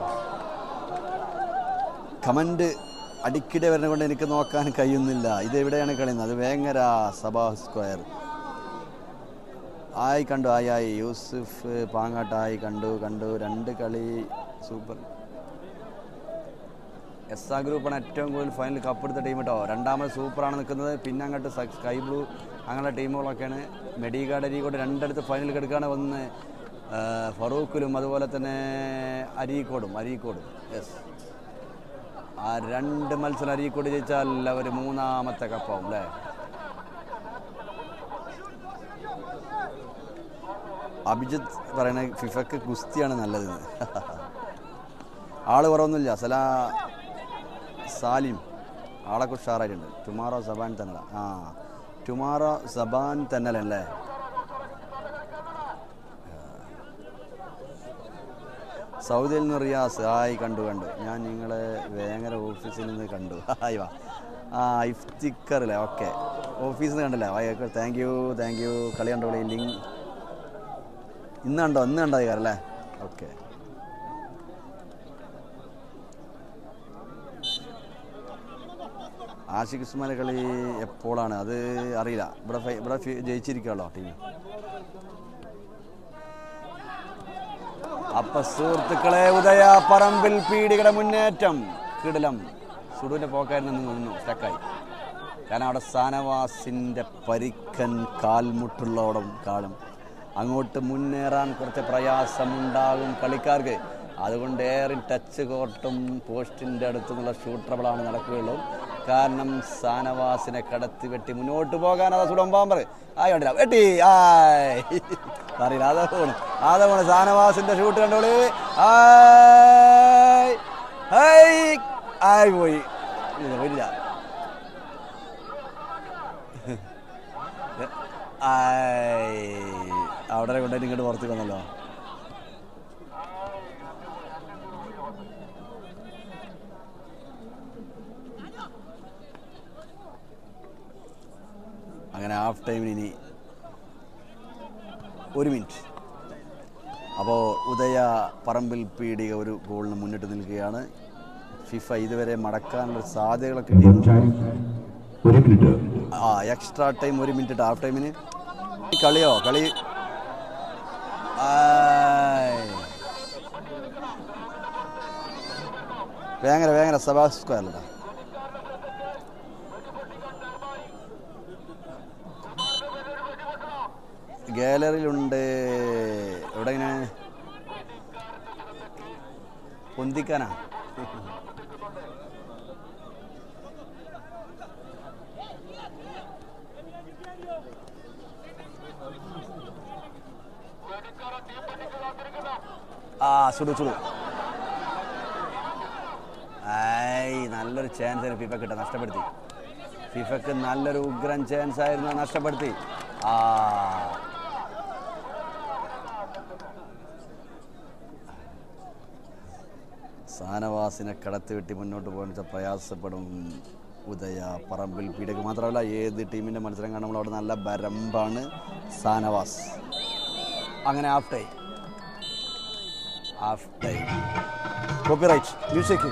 കമൻ്റ് അടിക്കിടെ വരുന്നത് കൊണ്ട് എനിക്ക് നോക്കാൻ കഴിയുന്നില്ല ഇത് എവിടെയാണ് കളിയുന്നത് അത് വേങ്ങര സഭാ സ്ക്വയർ ആയി കണ്ടു ആയി ആയി യൂസുഫ് പാങ്ങാട്ടായി കണ്ടു കണ്ടു രണ്ട് കളി സൂപ്പർ എസ് ആ ഗ്രൂപ്പാണ് ഏറ്റവും കൂടുതൽ ഫൈനൽ കപ്പെടുത്ത ടീം കേട്ടോ രണ്ടാമത് സൂപ്പറാണ് നിൽക്കുന്നത് പിന്നെ അങ്ങോട്ട് സ- സ്കൈ ബ്ലൂ അങ്ങനെയുള്ള ടീമുകളൊക്കെയാണ് മെഡിഗാർഡ് അരീക്കോട് രണ്ടിടത്ത് ഫൈനൽ കിടക്കുകയാണ് ഒന്ന് ആ, ഫറൂഖിലും അതുപോലെ തന്നെ അരീക്കോടും അരീക്കോടും യെസ് ആ രണ്ട് മത്സരം അരീക്കോട് ജയിച്ചാൽ അവർ മൂന്നാമത്തെ കപ്പാവും അല്ലേ അഭിജിത്ത് പറയണ ഫിഫക്ക് ഗുസ്തിയാണ് നല്ലത് ആള് കുറവൊന്നുമില്ല സലാ സാലിം ആളൊക്കെ ഉഷാറായിട്ടുണ്ട് ടുമാറോ സബാൻ തന്നല ആ ടുമാറോ സബാൻ തന്നലല്ലേ സൗദിയിൽ നിന്ന് റിയാസ് ഹായ് കണ്ടു കണ്ടു ഞാൻ നിങ്ങളെ വേങ്ങര ഓഫീസിൽ നിന്ന് കണ്ടു ഹായ് വാ ആ ഇഫ്തിക്കറല്ലേ ഓക്കെ ഓഫീസിൽ നിന്ന് കണ്ടല്ലേ വാ താങ്ക് യു താങ്ക് യു കളി കണ്ടോളി ലിങ്ക് ഇന്ന് കണ്ടോ ഇന്ന് കണ്ടോ അല്ലേ ഓക്കെ ആഷിഖ് ഉസ്മാന്റെ കളി എപ്പോഴാണ് അത് അറിയില്ല ഇവിടെ ഫൈ- ഇവിടെ ഫി- ജയിച്ചിരിക്കുമല്ലോ ടീം അപ്പൊ സുഹൃത്തുക്കളെ ഉദയ പറമ്പിൽ പീടികയുടെ മുന്നേറ്റം കിടലം സുഡുവിന്റെ പോക്കായിരുന്നു നിന്ന് നിന്നു സ്റ്റക്കായി കാരണം അവിടെ സാനവാസിന്റെ പരിക്കൻ കാൽമുട്ടുള്ളോടം കാളും അങ്ങോട്ട് മുന്നേറാൻ കുറച്ച് പ്രയാസമുണ്ടാകും കളിക്കാർക്ക് അതുകൊണ്ട് ഏറി ടച്ച് കോർട്ടും പോസ്റ്റിന്റെ അടുത്തു നിന്നുള്ള ഷൂട്ടറബിളാണ് നടക്കുകയുള്ളൂ കാരണം സാനവാസിനെ കടത്തി വെട്ടി മുന്നോട്ട് പോകാൻ അതാ സുഡം പാമ്പർ ആയി കണ്ടില്ല വെട്ടി ആയ് അറിയില്ല അതാ പോണ് അതാ പോണ് സാനവാസിന്റെ ഷൂട്ട് കണ്ടോളി ആയ് ഹൈ ആയി പോയി ഇത് വരില്ല ആയ് അവിടെ കൊണ്ടുപോയിട്ട് ഇങ്ങോട്ട് പുറത്തേക്ക് വന്നല്ലോ അങ്ങനെ ഹാഫ് ടൈമിന് ഇനി ഒരു മിനിറ്റ് അപ്പോൾ ഉദയ പറമ്പിൽ പീടിക ഒരു ഗോളിന് മുന്നിട്ട് നിൽക്കുകയാണ് ഫിഫ ഇതുവരെ മടക്കാനുള്ള സാധ്യതകളൊക്കെ കിട്ടിയിട്ടുണ്ട് ഒരു മിനിറ്റ് ആ എക്സ്ട്രാ ടൈം ഒരു മിനിറ്റ് ഹാഫ് ടൈമിന് ഈ കളിയോ കളി ആയ്. വേങ്ങര വേങ്ങര സഭാ സ്ക്വയറിലടാ ഗാലറിയിലുണ്ട് എവിടെ ഇങ്ങനെ പൊന്തിക്കാനാ ആ സുഡു സുഡു ആയി നല്ലൊരു ചാൻസ് ആയിരുന്നു ഫിഫ കിട്ടാൻ നഷ്ടപ്പെടുത്തി ഫിഫക്ക് നല്ലൊരു ഉഗ്രൻ ചാൻസ് ആയിരുന്നു അത് നഷ്ടപ്പെടുത്തി ആ സാനവാസിനെ കടത്തിവെട്ടി മുന്നോട്ട് പോകാൻ വെച്ചാൽ പ്രയാസപ്പെടും ഉദയ പറമ്പിൽ പീഡക്ക് മാത്രമല്ല ഏത് ടീമിൻ്റെ മത്സരം കാണുമ്പോൾ അവിടെ നല്ല ബരമ്പാണ് സാനവാസ് അങ്ങനെ half time half time copyright music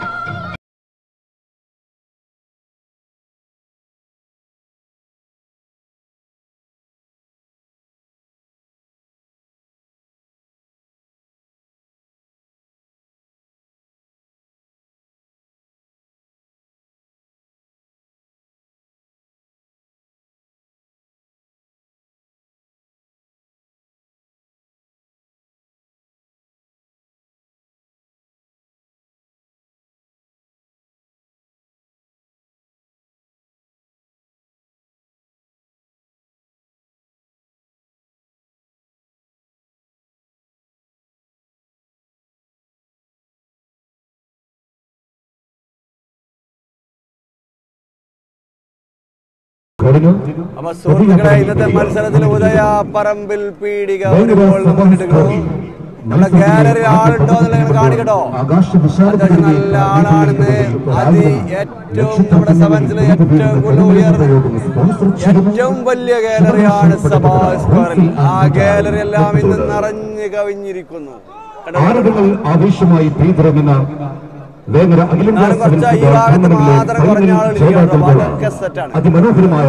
അപ്പൊ സുഹൃത്തുക്കളെ ഇന്നത്തെ മത്സരത്തിൽ ഉദയ പറമ്പിൽ പീടിക ഒരു ഗോൾ മുന്നിട്ടിരിക്കുന്നു നമ്മുടെ ഗാലറി ആളുണ്ടോ എന്നുള്ളത് നിങ്ങൾ കാണിക്കട്ടോ അത്യാവശ്യം നല്ല ആളാണെന്ന് അത് ഏറ്റവും നമ്മുടെ സെവൻസിൽ ഏറ്റവും കൂടുതൽ ഉയർന്ന ഏറ്റവും വലിയ ഗാലറിയാണ് സഭാ സ്ക്വയറിൽ ആ ഗാലറി എല്ലാം ഇന്ന് നിറഞ്ഞു കവിഞ്ഞിരിക്കുന്നു കണ്ടോ? ആളുകൾ ആവേശമായി പെയ്തിറങ്ങുന്ന വേങ്ങര അഖിലേന്ത്യാ എന്നാലും കുറച്ച് സെവൻസ് ഈ ഭാഗത്ത് ടൂർണമെന്റിലെ മാത്രം കുറഞ്ഞ ഫൈനൽ ആളുകൾ ജേതാക്കൾ ഇരിക്കുകയാണ്. വരെ ബാക്കിയൊക്കെ സെറ്റാണ്. അതിമനോഹരമായ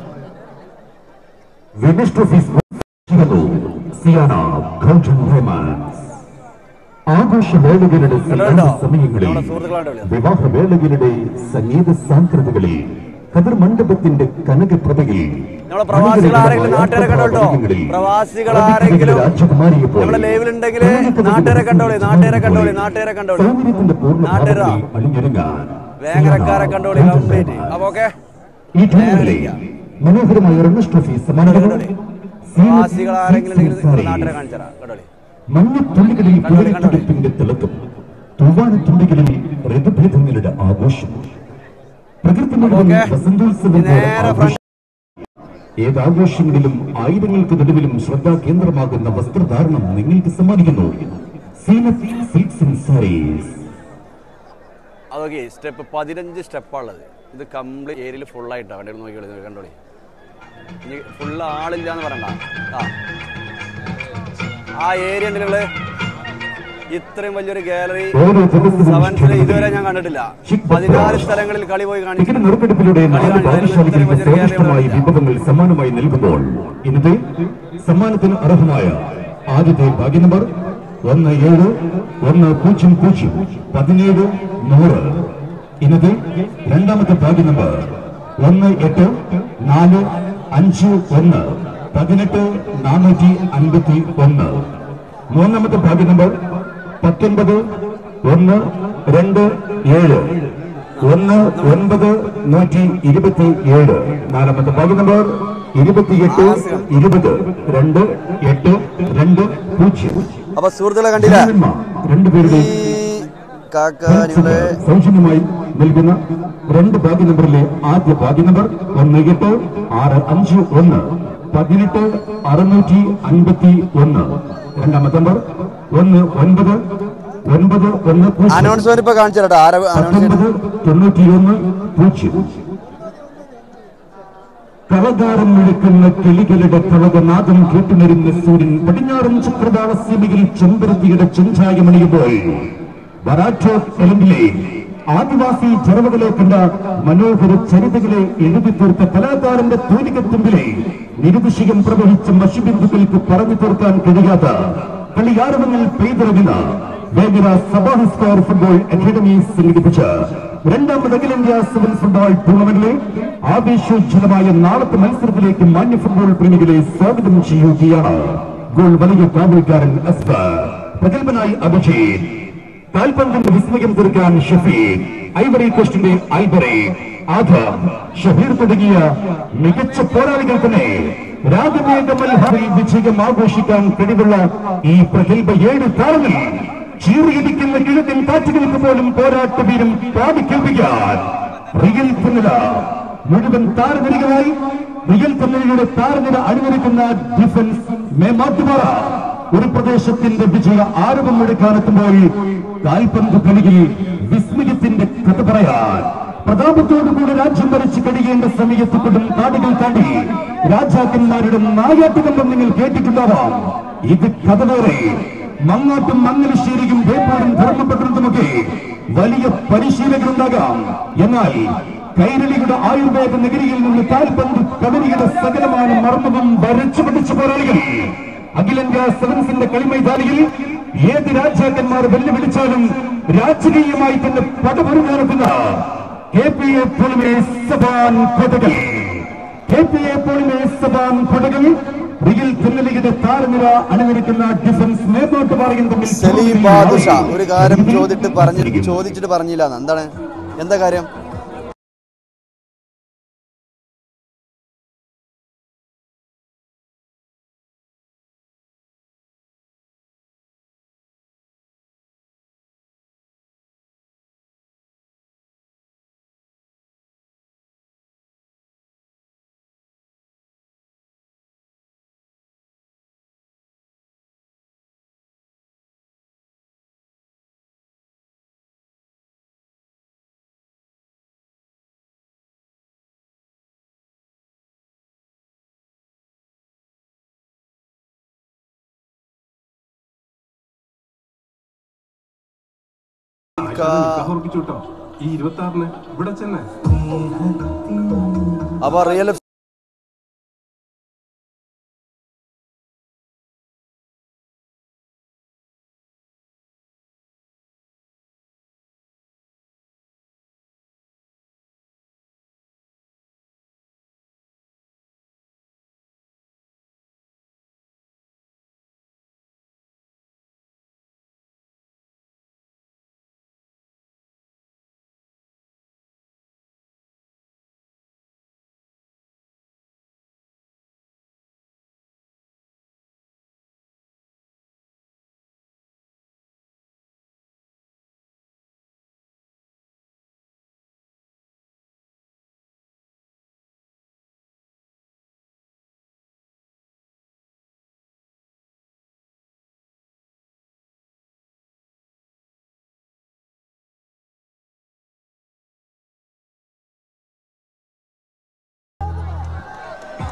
വിമേഷ് ട്രോഫി ചെയ്യുന്നു സിയാന ഗൗതം ഹേമൻസ് ആഘോഷവേളകളുടെ കണ്ടോ? സമയങ്ങളിൽ നമ്മുടെ സുഹൃത്തുക്കളാണ് ഇവിടെ. വിവാഹവേളകളുടെ സംഗീത സാന്ദ്രതകളിൽ കതിർ മണ്ഡപത്തിന്റെ കനകപ്രഭയിൽ നമ്മളെ പ്രവാസികൾ ആരെങ്കിലും നാട്ടുകാരെ കണ്ടോട്ടോ പ്രവാസികൾ ആരെങ്കിലും നമ്മളെ ലൈവിലുണ്ടെങ്കിൽ നാട്ടുകാരെ കണ്ടോളി നാട്ടുകാരെ കണ്ടോളി നാട്ടുകാരെ കണ്ടോളി സൗകര്യത്തിന്റെ പൂർണ്ണ നാട്ടുകാരാ. അണിഞ്ഞൊരുങ്ങാൻ വേങ്ങരക്കാരെ കണ്ടോളി കംപ്ലീറ്റ് അപ്പൊ ഓക്കെ ഈ ടൂർണമെന്റിൽ മനോഹരമായ റണ്ണസ് ട്രോഫി സമ്മാനങ്ങൾ പ്രവാസികൾ ആരെങ്കിലും ഉണ്ടെങ്കിൽ നിങ്ങൾ നാട്ടുകാരെ കാണിച്ചറാ കണ്ടോളി മഞ്ഞത്തുള്ളികളിൽ കണ്ടോളി, കണ്ടോളി. പുലരിത്തുടിപ്പിന്റെ തിളക്കം തൂവാനത്തുള്ളികളിൽ ഋതുഭേദങ്ങളുടെ ആഘോഷം പ്രകൃതി മുഴുവൻ ഓക്കേ. വസന്തോത്സവത്തോടെ നേരെ ആഘോഷം. ഏത് ആഘോഷങ്ങളിലും ആയിരങ്ങൾക്ക് നടുവിലും ശ്രദ്ധാ കേന്ദ്രമാകുന്ന വസ്ത്രധാരണം നിങ്ങൾക്ക് സമ്മാനിക്കുന്നു സീനത്ത് സീറ്റ്സ് ആൻഡ് സാരീസ് അതൊക്കെ സ്റ്റെപ്പ് പതിനഞ്ച് സ്റ്റെപ്പാണുള്ളത് ഇത് കംപ്ലീറ്റ് ഏരിയയിൽ ഫുള്ളായിട്ടാണ് വേണ്ടി നോക്കിയോളി നിങ്ങൾ കണ്ടോളി ഇനി ഫുള്ള് ആളില്ല എന്ന് പറയണ്ട ആ ആ ഏരിയ ഉണ്ട് നിങ്ങള് ഇത്രയും വലിയൊരു ഗാലറി ഓരോ ദിവസവും സെവൻസിൽ ഇതുവരെ ഞാൻ കണ്ടിട്ടില്ല പതിനാല് സ്ഥലങ്ങളിൽ കളി പോയി ടിക്കറ്റ് കാണിച്ചു നറുക്കെടുപ്പിലൂടെ നാല് ഭാഗ്യശാലികൾക്ക് സ്വാദിഷ്ടമായ വിഭവങ്ങൾ സമ്മാനമായി നൽകുമ്പോൾ ഇന്നത്തെ സമ്മാനത്തിന് അർഹമായ ആദ്യത്തെ ഭാഗ്യ നമ്പർ ഒന്ന് ഏഴ് ഒന്ന് പൂജ്യം പൂജ്യം പതിനേഴ് നൂറ് ഇന്നത്തെ രണ്ടാമത്തെ ഭാഗ്യ നമ്പർ ഒന്ന് എട്ട് നാല് അഞ്ച് ഒന്ന് പതിനെട്ട് നാനൂറ്റി അൻപത്തി ഒന്ന് മൂന്നാമത്തെ ഭാഗ്യ നമ്പർ പത്തൊൻപത് ഒന്ന് രണ്ട് ഏഴ് ഒന്ന് ഒൻപത് നൂറ്റി ഇരുപത്തി ഏഴ് നാലാമത്തെ ഭാഗ്യ നമ്പർ ഇരുപത്തിയെട്ട് ഇരുപത് രണ്ട് എട്ട് രണ്ട് പൂജ്യം അപ്പൊ സുഹൃത്തുക്കളെ കണ്ടില്ല രണ്ടുപേരുടെയും ഈ കാക്കാനിയുടെ സൗജന്യമായി നൽകുന്ന രണ്ട് ഭാഗ്യ നമ്പറിലെ ആദ്യ ഭാഗ്യ നമ്പർ ഒന്ന് എട്ട് ആറ് അഞ്ച് ഒന്ന് പതിനെട്ട് അറുന്നൂറ്റി അൻപത്തി ഒന്ന് രണ്ടാമത്തെ നമ്പർ ഒന്ന് ഒൻപത് ഒൻപത് ഒന്ന് പൂജ്യം അനൗൺസ്മെന്റ് ഇപ്പൊ കാണിച്ചു തരട്ടെ ആരാ അനൗൺസ് പത്തൊൻപത് തൊണ്ണൂറ്റിയൊന്ന് പൂജ്യം കളകാരം മുഴക്കുന്ന കിളികളുടെ കളകനാദം കേട്ടുനിരുന്ന സൂര്യൻ പടിഞ്ഞാറൻ ചക്രവാള സീമയിൽ ചെമ്പരത്തിയുടെ ചെഞ്ചായമണിയുമ്പോൾ വരാഠോ എലങ്കിലെ ആദിവാസി ചെറുവകളെ കണ്ട മനോഹര ചരിതകളെ എഴുതി തീർത്ത കലാകാരന്റെ തൂലികത്തുമ്പിലെ നിരുവിഷയം പ്രവഹിച്ച മഷിബിന്ദുക്കൾക്ക് പറഞ്ഞു തീർക്കാൻ കഴിയാത്ത കളിയാരവങ്ങൾ പെയ്തിറങ്ങുന്ന വേങ്ങര സഭാ സ്കോർ ഫുട്ബോൾ അക്കാദമി സംഘടിപ്പിച്ച രണ്ടാമത് അഖിലേന്ത്യാ സിവിൽ ഫുട്ബോൾ ടൂർണമെന്റിലെ ആവേശോജ്വലമായ നാളത്തെ മത്സരത്തിലേക്ക് മാന്യ ഫുട്ബോൾ പ്രേമികളെ സ്വാഗതം ചെയ്യുകയാണ് ഗോൾ വലിയ കാവൽക്കാരൻ അസ്ബർ പ്രഗത്ഭനായി അഭിഷേക് കാൽപന്തിന്റെ വിസ്മയം തീർക്കാൻ ഷഫീഖ് ഐവറി കോസ്റ്റിന്റെ ഐബറി ആദം ഷഹീർ തുടങ്ങിയ മികച്ച പോരാളികൾ തന്നെ രാഗമേഘ മത്ഹാറിൽ വിജയം ആഘോഷിക്കാൻ കഴിവുള്ള ഈ പ്രഗത്ഭ ഏഴ് താരങ്ങൾ ചീറിയടിക്കുന്ന കിഴക്കൻ കാറ്റുകൾക്ക് പോലും പോരാട്ടവീരം പാടിക്കേൾപ്പിക്കാൻ റിയൽ പുന്നല മുഴുവൻ താരനിരകളായി റിയൽ പുന്നലയുടെ താരനിര അണിനിരക്കുന്ന ഡിഫൻസ് മേമാറ്റുമാറ ഒരു പ്രദേശത്തിന്റെ വിജയ ആരവം എടുക്കാനെത്തുമ്പോൾ കാൽപന്ത് കളിയിൽ വിസ്മയത്തിന്റെ കഥ പറയാൻ പ്രതാപത്തോടുകൂടി രാജ്യം ഭരിച്ചു കഴിയേണ്ട സമയത്ത് കൊടും കാടുകൾ താണ്ടി രാജാക്കന്മാരുടെ നായാട്ടുകമ്പം നിങ്ങൾ കേട്ടിട്ടുണ്ടാവാം ഇത് കഥ വേറെ മങ്ങാട്ടും മംഗലശ്ശേരിയും ബേപ്പൂരും ധർമ്മപട്ടണത്തുമൊക്കെ വലിയ പരിശീലകരുണ്ടാകാം എന്നാൽ കൈരളിയുടെ ആയുർവേദ നഗരിയിൽ നിന്ന് കാൽപന്ത് കബരിയുടെ സകലമായ മർമ്മവും വരച്ചു പിടിച്ച പോരാളികൾ അഖിലേന്ത്യാ സെവൻസിന്റെ കളിമൈതാനിയിൽ ഏത് രാജാക്കന്മാർ വെല്ലുവിളിച്ചാലും രാജകീയമായി തന്നെ പടപൊരുങ്ങാനെത്തുന്ന കെ പി എ പോളിമേ സഭാൻ കൊടകൾ കെ പി എ പോളിമേ സഭാൻ കൊടകൾ റിയൽ തുന്നലിയുടെ താരനിര അണിനിരക്കുന്ന ഡിഫൻസ് മേമ്പോട്ട് പറയുന്ന സലീം ബാദുഷ ഒരു കാര്യം ചോദിച്ചിട്ട് പറഞ്ഞിട്ട് ചോദിച്ചിട്ട് പറഞ്ഞില്ല എന്താണ് എന്താ കാര്യം ഉറപ്പിച്ചു ഈ ഇരുപത്തി ആറിന് ഇവിടെ ചെന്നേ അപ്പൊ റിയൽ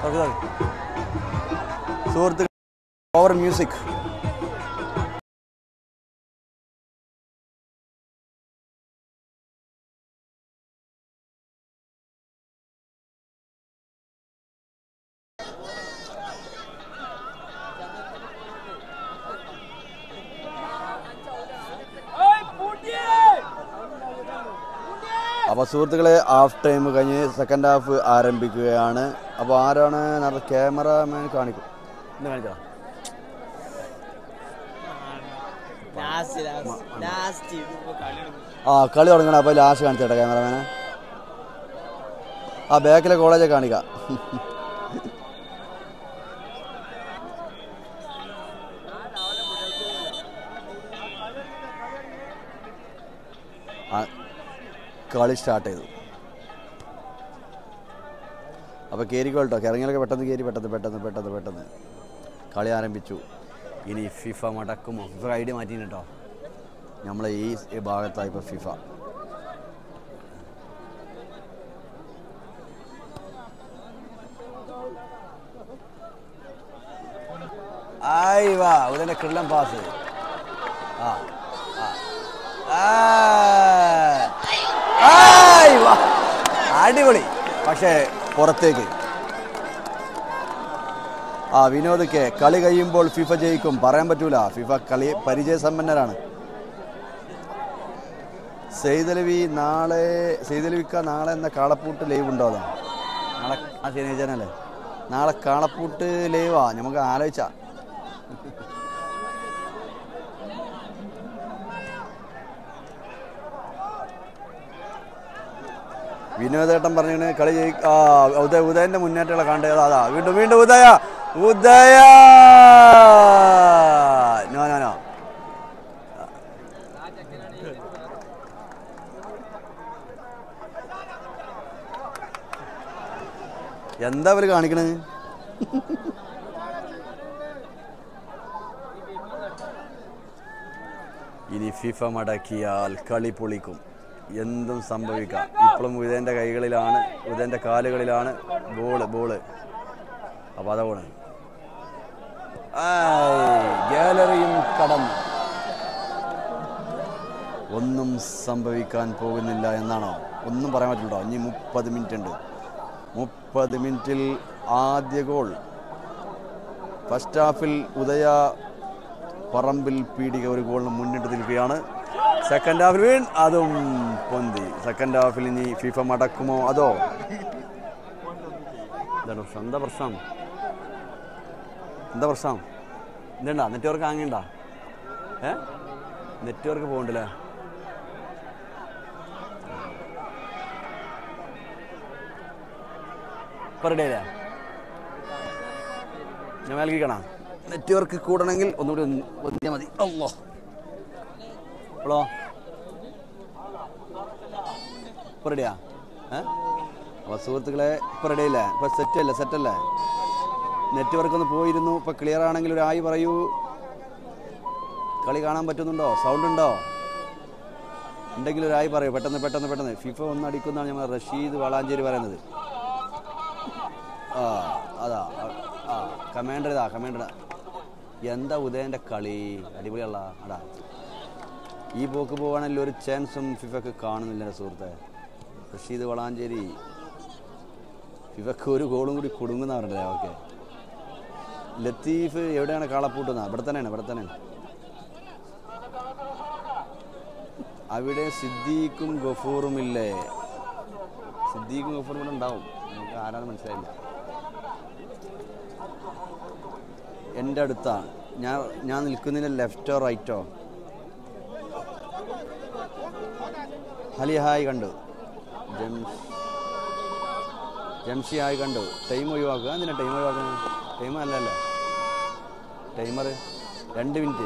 തുറക്ക് തുറക്ക്. സുഹൃത്തുക്കൾ ഓവർ മ്യൂസിക് അപ്പോൾ സുഹൃത്തുക്കളെ ഹാഫ് ടൈം കഴിഞ്ഞ് സെക്കൻഡ് ഹാഫ് ആരംഭിക്കുകയാണ് അപ്പോൾ ആരാണ് നട- ക്യാമറാമാൻ കാണിക്കും ഇന്ന് കാണിച്ചോ ലാസ്റ്റ് ലാസ്റ്റ് ലാസ്റ്റ് ഇതിപ്പോ കളി തുടങ്ങും. ആ കളി തുടങ്ങണം അപ്പോൾ ലാസ്റ്റ് കാണിച്ചേട്ടാ ക്യാമറാമാനെ ആ ബാക്കിലെ കോളേജെ കാണിക്കാം ആ കളി സ്റ്റാർട്ട് ചെയ്തു അപ്പോൾ കയറിക്കോട്ടോ കിറങ്ങിയൊക്കെ പെട്ടെന്ന് കയറി പെട്ടെന്ന് പെട്ടെന്ന് പെട്ടെന്ന് പെട്ടെന്ന് കളി ആരംഭിച്ചു ഇനി ഫിഫ മടക്കുമോ ഫിഫ ഐഡിയ മാറ്റിന് കേട്ടോ നമ്മളെ ഈ ഈ ഭാഗത്തായി ഇപ്പോൾ ഫിഫ ആയി വാ ഉടനെ കിള്ളം പാസ് ആ ആ. ആ. ആയി വാ അടിപൊളി പക്ഷേ പുറത്തേക്ക് ആ വിനോദ് കെ കളി കഴിയുമ്പോൾ ഫിഫ ജയിക്കും പറയാൻ പറ്റൂല ഫിഫ കളി പരിചയസമ്പന്നരാണ് സെയ്തലവി നാളെ സെയ്തലവിക്ക നാളെ എന്ന കാളപ്പൂട്ട് ലൈവ് ഉണ്ടോ അതാ നാളെ ആ ശനിയാഴ്ചനല്ലേ നാളെ കാളപ്പൂട്ട് ലൈവാ നമുക്ക് ആലോചിച്ച വിനോദേട്ടൻ പറഞ്ഞിങ്ങനെ കളി ജയി ആ ഉദയ ഉദയന്റെ മുന്നേറ്റമുള്ള കണ്ടത് അതാ വീണ്ടും വീണ്ടും Udaya Udaya no no no എന്താ അവര് കാണിക്കണേ ഇനി ഫിഫ മടക്കിയാൽ കളി പൊളിക്കും എന്തും സംഭവിക്കാം ഇപ്പോഴും ഉദയൻ്റെ കൈകളിലാണ് ഉദയൻ്റെ കാലുകളിലാണ് ബോള് ബോള് അപ്പോൾ അതാ പോണ് ഗാലറിയും കടന്നു ഒന്നും സംഭവിക്കാൻ പോകുന്നില്ല എന്നാണോ ഒന്നും പറയാൻ പറ്റില്ലട്ടോ ഇനി മുപ്പത് മിനിറ്റ് ഉണ്ട് മുപ്പത് മിനിറ്റിൽ ആദ്യ ഗോൾ ഫസ്റ്റ് ഹാഫിൽ ഉദയ പറമ്പിൽ പീടിക ഒരു ഗോളിന് മുന്നിട്ട് നിൽക്കുകയാണ് സെക്കൻഡ് ഹാഫിൽ വീൺ അതും പൊന്തി സെക്കൻഡ് ഹാഫിൽ ഇനി ഫിഫ മടക്കുമോ അതോ എന്താണ് പ്രശ്നം എന്താ പ്രശ്നം എന്താ പ്രശ്നം എന്തുണ്ടാ നെറ്റ്വർക്ക് ആങ്ങിണ്ടാ ഏ നെറ്റ്വർക്ക് പോകണ്ടല്ലേ പെർ ഡേ അല്ലേ ഞാൻ മേൽക്കിക്കണ നെറ്റ്വർക്ക് കൂടണമെങ്കിൽ ഒന്നുകൂടി ഒന്ന് ഒന്നിയാൽ മതി അല്ലോ ഹലോ ഇപ്പോൾ റെഡിയാ ഏ അപ്പോൾ സുഹൃത്തുക്കളെ ഇപ്പോൾ റെഡി അല്ലേ ഇപ്പോൾ സെറ്റ് അല്ലേ സെറ്റ് അല്ലേ നെറ്റ്വർക്ക് ഒന്ന് പോയിരുന്നു ഇപ്പോൾ ക്ലിയർ ആണെങ്കിൽ ഒരു ആയി പറയൂ കളി കാണാൻ പറ്റുന്നുണ്ടോ സൗണ്ട് ഉണ്ടോ ഉണ്ടെങ്കിൽ ഒരു ആയി പറയൂ പെട്ടെന്ന് പെട്ടെന്ന് പെട്ടെന്ന് ഫിഫ ഒന്ന് അടിക്കുന്നതാണ് നമ്മൾ റഷീദ് വളാഞ്ചേരി പറയുന്നത് ആ അതാ അ- ആ കമാൻഡർ ഇതാ കമാൻഡർ എന്താ ഉദയൻ്റെ കളി അടിപൊളിയുള്ള അടാ ഈ പോക്ക് പോവാണെങ്കിൽ ഒരു ചാൻസും ഫിഫക്ക് കാണുന്നില്ല എൻ്റെ സുഹൃത്തെ റഷീദ് വളാഞ്ചേരി ഫിഫക്ക് ഒരു ഗോളും കൂടി കുടുങ്ങുന്ന പറഞ്ഞില്ലേ ഓക്കെ ലത്തീഫ് എവിടെയാണ് കാളപ്പൂട്ടുന്നത് ഇവിടെ തന്നെയാണ് ഇവിടെ തന്നെയാണ് അവിടെ സിദ്ദീഖും ഗഫൂറും ഇല്ലേ സിദ്ദീഖും ഗഫൂറും കൂടെ ഉണ്ടാവും നമുക്ക് ആരാന്ന് മനസ്സിലായില്ല എൻ്റെ അടുത്താണ് ഞാൻ ഞാൻ നിൽക്കുന്നതിന് ലെഫ്റ്റോ റൈറ്റോ ഹലി ഹായ് കണ്ടു ജംഷ് ജംഷി ഹായ് കണ്ടു ടൈം ഒഴിവാക്കുക എന്തിനാ ടൈം ഒഴിവാക്കുന്നത് ടൈം അല്ലല്ലേ ടൈമർ രണ്ട് മിനിറ്റ്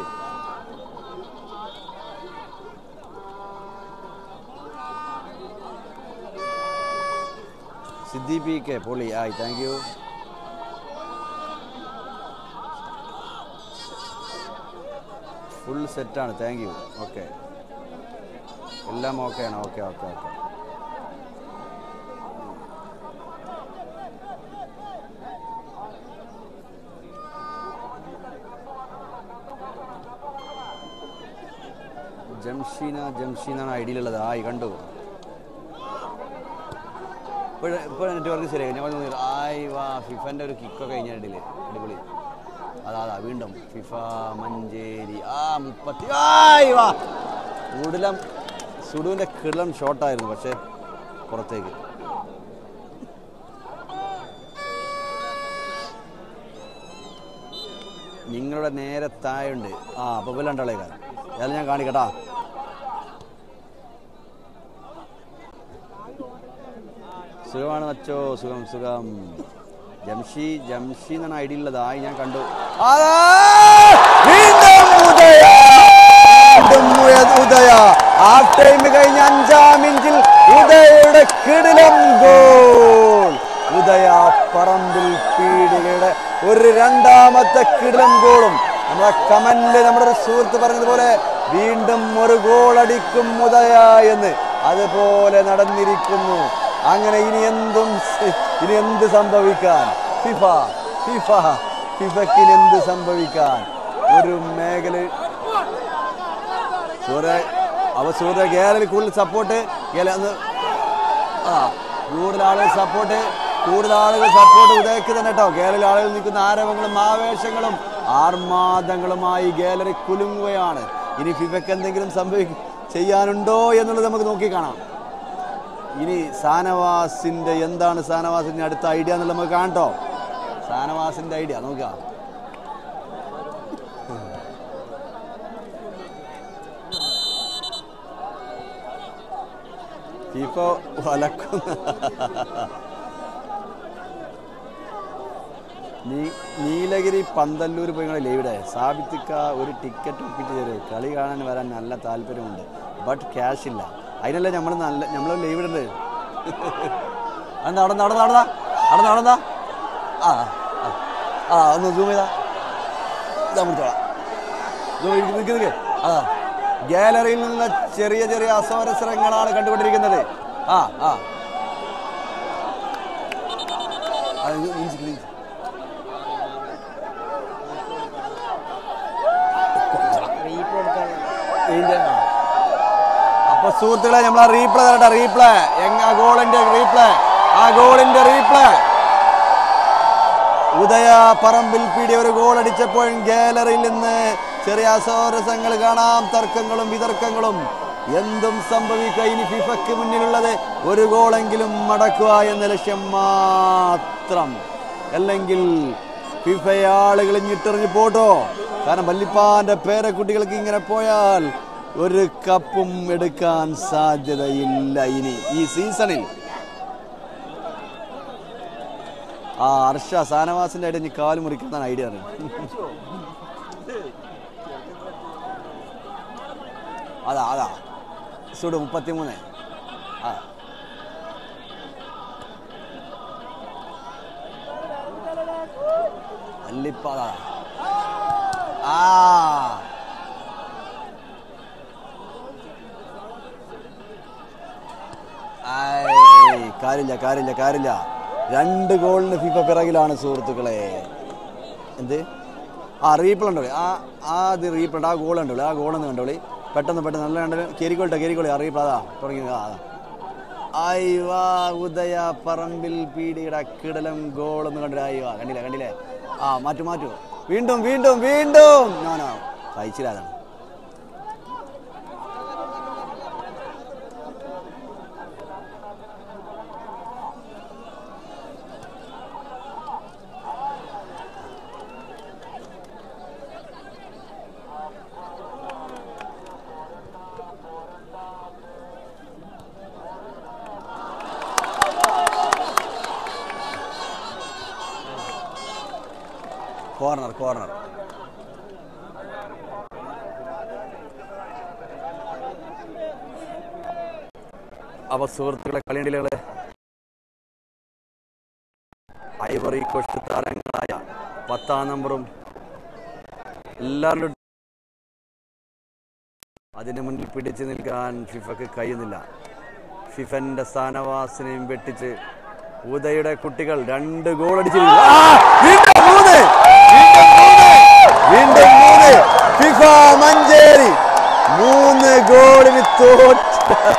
സിദ്ധി പി കെ പൊളി ആയി താങ്ക് യു ഫുൾ സെറ്റാണ് താങ്ക് യു ഓക്കെ എല്ലാം ഓക്കെയാണ് ഓക്കെ ഓക്കെ ഓക്കെ ജംഷീന ജംഷീനാണ് ഐഡിയിലുള്ളത് ആയി കണ്ടു ഇപ്പോഴും ഇപ്പോൾ നെറ്റ്വർക്ക് ശരിയായി ഞാൻ പറഞ്ഞു ആയി വാ ഫിഫൻ്റെ ഒരു കിക്കൊക്കെ കഴിഞ്ഞ ഇടയിൽ അടിപൊളി അതാ അതാ വീണ്ടും ഫിഫ മഞ്ചേരി ആ മുപ്പത്തി ആയി വാ ഉടലം സുഡുവിൻ്റെ കിടലം ഷോട്ടായിരുന്നു പക്ഷേ പുറത്തേക്ക് നിങ്ങളുടെ നേരെ താഴെയുണ്ട് ആ അപ്പോൾ വിലണ്ടളേക്കാൻ ഏതായാലും ഞാൻ കാണിക്കട്ടാ സുഖമാണ് മച്ചോ സുഖം സുഖം ജംഷി ജംഷി എന്നാണ് ഐഡിയ ഉള്ളതായി ഞാൻ കണ്ടു അതാ! വീണ്ടും ഉദയ! വീണ്ടും ഉയ- ഉദയ ഹാഫ് ടൈം കഴിഞ്ഞ അഞ്ചാം മിനിറ്റിൽ ഉദയയുടെ കിടിലം ഗോൾ ഉദയ പറമ്പിൽ പീടികയുടെ ഒരു രണ്ടാമത്തെ കിടിലം ഗോളും നമ്മുടെ കമന്റിൽ നമ്മുടെ ഒരു സുഹൃത്ത് പറഞ്ഞതുപോലെ വീണ്ടും ഒരു ഗോൾ അടിക്കും ഉദയ എന്ന് അതുപോലെ നടന്നിരിക്കുന്നു അങ്ങനെ ഇനി എന്തും സ- ഇനി എന്ത് സംഭവിക്കാൻ ഫിഫ ഫിഫ ഫിഫയ്ക്ക് ഇനി എന്ത് സംഭവിക്കാൻ ഒരു മേഖല സൂര്യ അവ സൂര്യ ഗേലയിൽ കൂടുതൽ സപ്പോർട്ട് ഗേല അന്ന് ആ കൂടുതൽ ആളുകൾ സപ്പോർട്ട് കൂടുതൽ ആളുകൾ സപ്പോർട്ട് ഉദയക്ക് തന്നെ കേട്ടോ ഗേലയിൽ ആളുകൾ നിൽക്കുന്ന ആരവങ്ങളും ആവേശങ്ങളും ആർമാദങ്ങളുമായി ഗാലറി കുലുങ്ങുകയാണ് ഇനി ഫിഫയ്ക്ക് എന്തെങ്കിലും സംഭവിക്കും ചെയ്യാനുണ്ടോ എന്നുള്ളത് നമുക്ക് നോക്കിക്കാണാം ഇനി സാനവാസിന്റെ എന്താണ് സാനവാസിന്റെ അടുത്ത ഐഡിയ എന്നുള്ളത് നമുക്ക് കാണട്ടോ സാനവാസിന്റെ ഐഡിയ നോക്കാം ഇപ്പോ വലക്കുന്ന നീ- നീലഗിരി പന്തല്ലൂർ പോയി നിങ്ങളെ ഇവിടെ സാബിത്തിക്ക ഒരു ടിക്കറ്റ് ഒപ്പിട്ട് തരും കളി കാണാൻ വരാൻ നല്ല താല്പര്യമുണ്ട് ബട്ട് ക്യാഷ് ഇല്ല അതിനല്ലേ നമ്മൾ നല്ല നമ്മൾ ലൈവ് ഇടണ്ടേ എന്താ അവിടെ അവിടെ അവിടെ അവിടെ നടന്നാ ആ ആ. ആ ഒന്ന് സൂം ചെയ്താ ഇതാ പിടിച്ചോളാം സൂം ചെയ്ത് നിൽക്ക് നിൽക്ക് ആ ഗാലറിയിൽ നിന്ന് ചെറിയ ചെറിയ അസമരസരങ്ങളാണ് കണ്ടുകൊണ്ടിരിക്കുന്നത് ആ ആ ആ, ഇത് ഇഞ്ചി, ഇഞ്ചി. റീപ്ലേ എടുക്കാൻ ഇതിന്റെ ആ. അപ്പൊ സുഹൃത്തുക്കളെ നമ്മൾ ആ റീപ്ലേ തരട്ടെ റീപ്ലേ എങ്ങ ആ ഗോളിന്റെ റീപ്ലേ ആ ഗോളിന്റെ റീപ്ലേ ഉദയ പറമ്പിൽ പീടിയ ഒരു ഗോൾ അടിച്ചപ്പോൾ ഗാലറിയിൽ നിന്ന് ചെറിയ അസോരസങ്ങൾ കാണാം തർക്കങ്ങളും വിതർക്കങ്ങളും എന്തും സംഭവിക്കുക ഇനി ഫിഫയ്ക്ക് മുന്നിലുള്ളത് ഒരു ഗോളെങ്കിലും മടക്കുക എന്ന ലക്ഷ്യം മാത്രം അല്ലെങ്കിൽ ഫിഫയെ ആളുകൾ ഞിട്ടെറിഞ്ഞ് പോട്ടോ കാരണം വല്ലിപ്പാന്റെ പേരക്കുട്ടികൾക്ക് ഇങ്ങനെ പോയാൽ ഒരു കപ്പും എടുക്കാൻ സാധ്യതയില്ല ഇനി ഈ സീസണിൽ ആ ഹർഷ സാനവാസിന്റെ ഐഡിയ ഇനി കാല് മുറിക്കുന്നതാണ് ഐഡിയ അതാ അതാ സുഡ് മുപ്പത്തിമൂന്ന് ആ അല്ലിപ്പ അതാ ആ ആയ്, കാര്യമില്ല കാര്യമില്ല കാര്യമില്ല രണ്ട് ഗോളിന് ഫിഫ പിറകിലാണ് സുഹൃത്തുക്കളെ എന്ത് ആ റീപ്ലേ ഉണ്ടോ ആ ആ അത് റീപ്ലേ ഉണ്ട് ആ ഗോൾ ഉണ്ടോ ആ ഗോളൊന്ന് കണ്ടോളി പെട്ടെന്ന് പെട്ടെന്ന് നല്ല കണ്ടോ കേരിക്കോട്ടെ കേരിക്കോളി ആ റീപ്ലേ അതാ തുടങ്ങി ആ അതാ അയ്വാ ഉദയ പറമ്പിൽ പീടിയുടെ കിടലം ഗോളൊന്നും കണ്ടില്ല അയ്യോ കണ്ടില്ല കണ്ടില്ലേ ആ മാറ്റു മാറ്റു വീണ്ടും വീണ്ടും വീണ്ടും ഞാനോ സഹിച്ചില്ല അതാണ് കോർണർ കോർണർ അപ്പൊ സുഹൃത്തുക്കളെ കളിയണ്ടികളെ ഐവറി കോസ്റ്റ് താരങ്ങളായ പത്താം നമ്പറും എല്ലാവരും അതിന് മുന്നിൽ പിടിച്ചു നിൽക്കാൻ ഫിഫക്ക് കഴിയുന്നില്ല ഫിഫന്റെ സ്ഥാനവാസിനെയും വെട്ടിച്ച് ഉദയുടെ കുട്ടികൾ രണ്ട് ഗോൾ അടിച്ചിരിക്കുന്നു ആ! വീണ്ടും മൂന്ന്! വീണ്ടും മൂന്ന്! വീണ്ടും മൂന്ന് ഫിഫ മഞ്ചേരി മൂന്ന് ഗോളിന് തോറ്റ്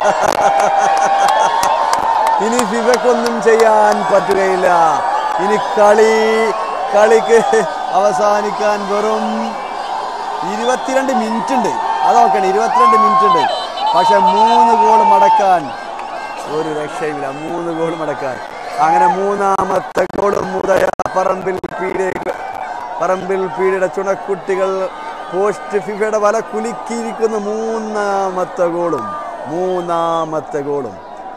ഇനി ഫിഫക്കൊന്നും ചെയ്യാൻ പറ്റുകയില്ല ഇനി കളി കളിക്ക് അവസാനിക്കാൻ വെറും ഇരുപത്തിരണ്ട് മിനിറ്റ് ഉണ്ട് അതൊക്കെയാണ് ഇരുപത്തിരണ്ട് മിനിറ്റ് ഉണ്ട് പക്ഷെ മൂന്ന് ഗോൾ മടക്കാൻ ഒരു രക്ഷയുമില്ല മൂന്ന് ഗോൾ മടക്കാൻ അങ്ങനെ മൂന്നാമത്തെ ഗോളും മുതയ പറമ്പിൽ പീഡ പറമ്പിൽ പീഡയുടെ ചുണക്കുട്ടികൾ പോസ്റ്റ് ഫിഫയുടെ വല കുലുക്കിയിരിക്കുന്ന മൂന്നാമത്തെ ഗോളും മൂന്നാമത്തെ ഗോളും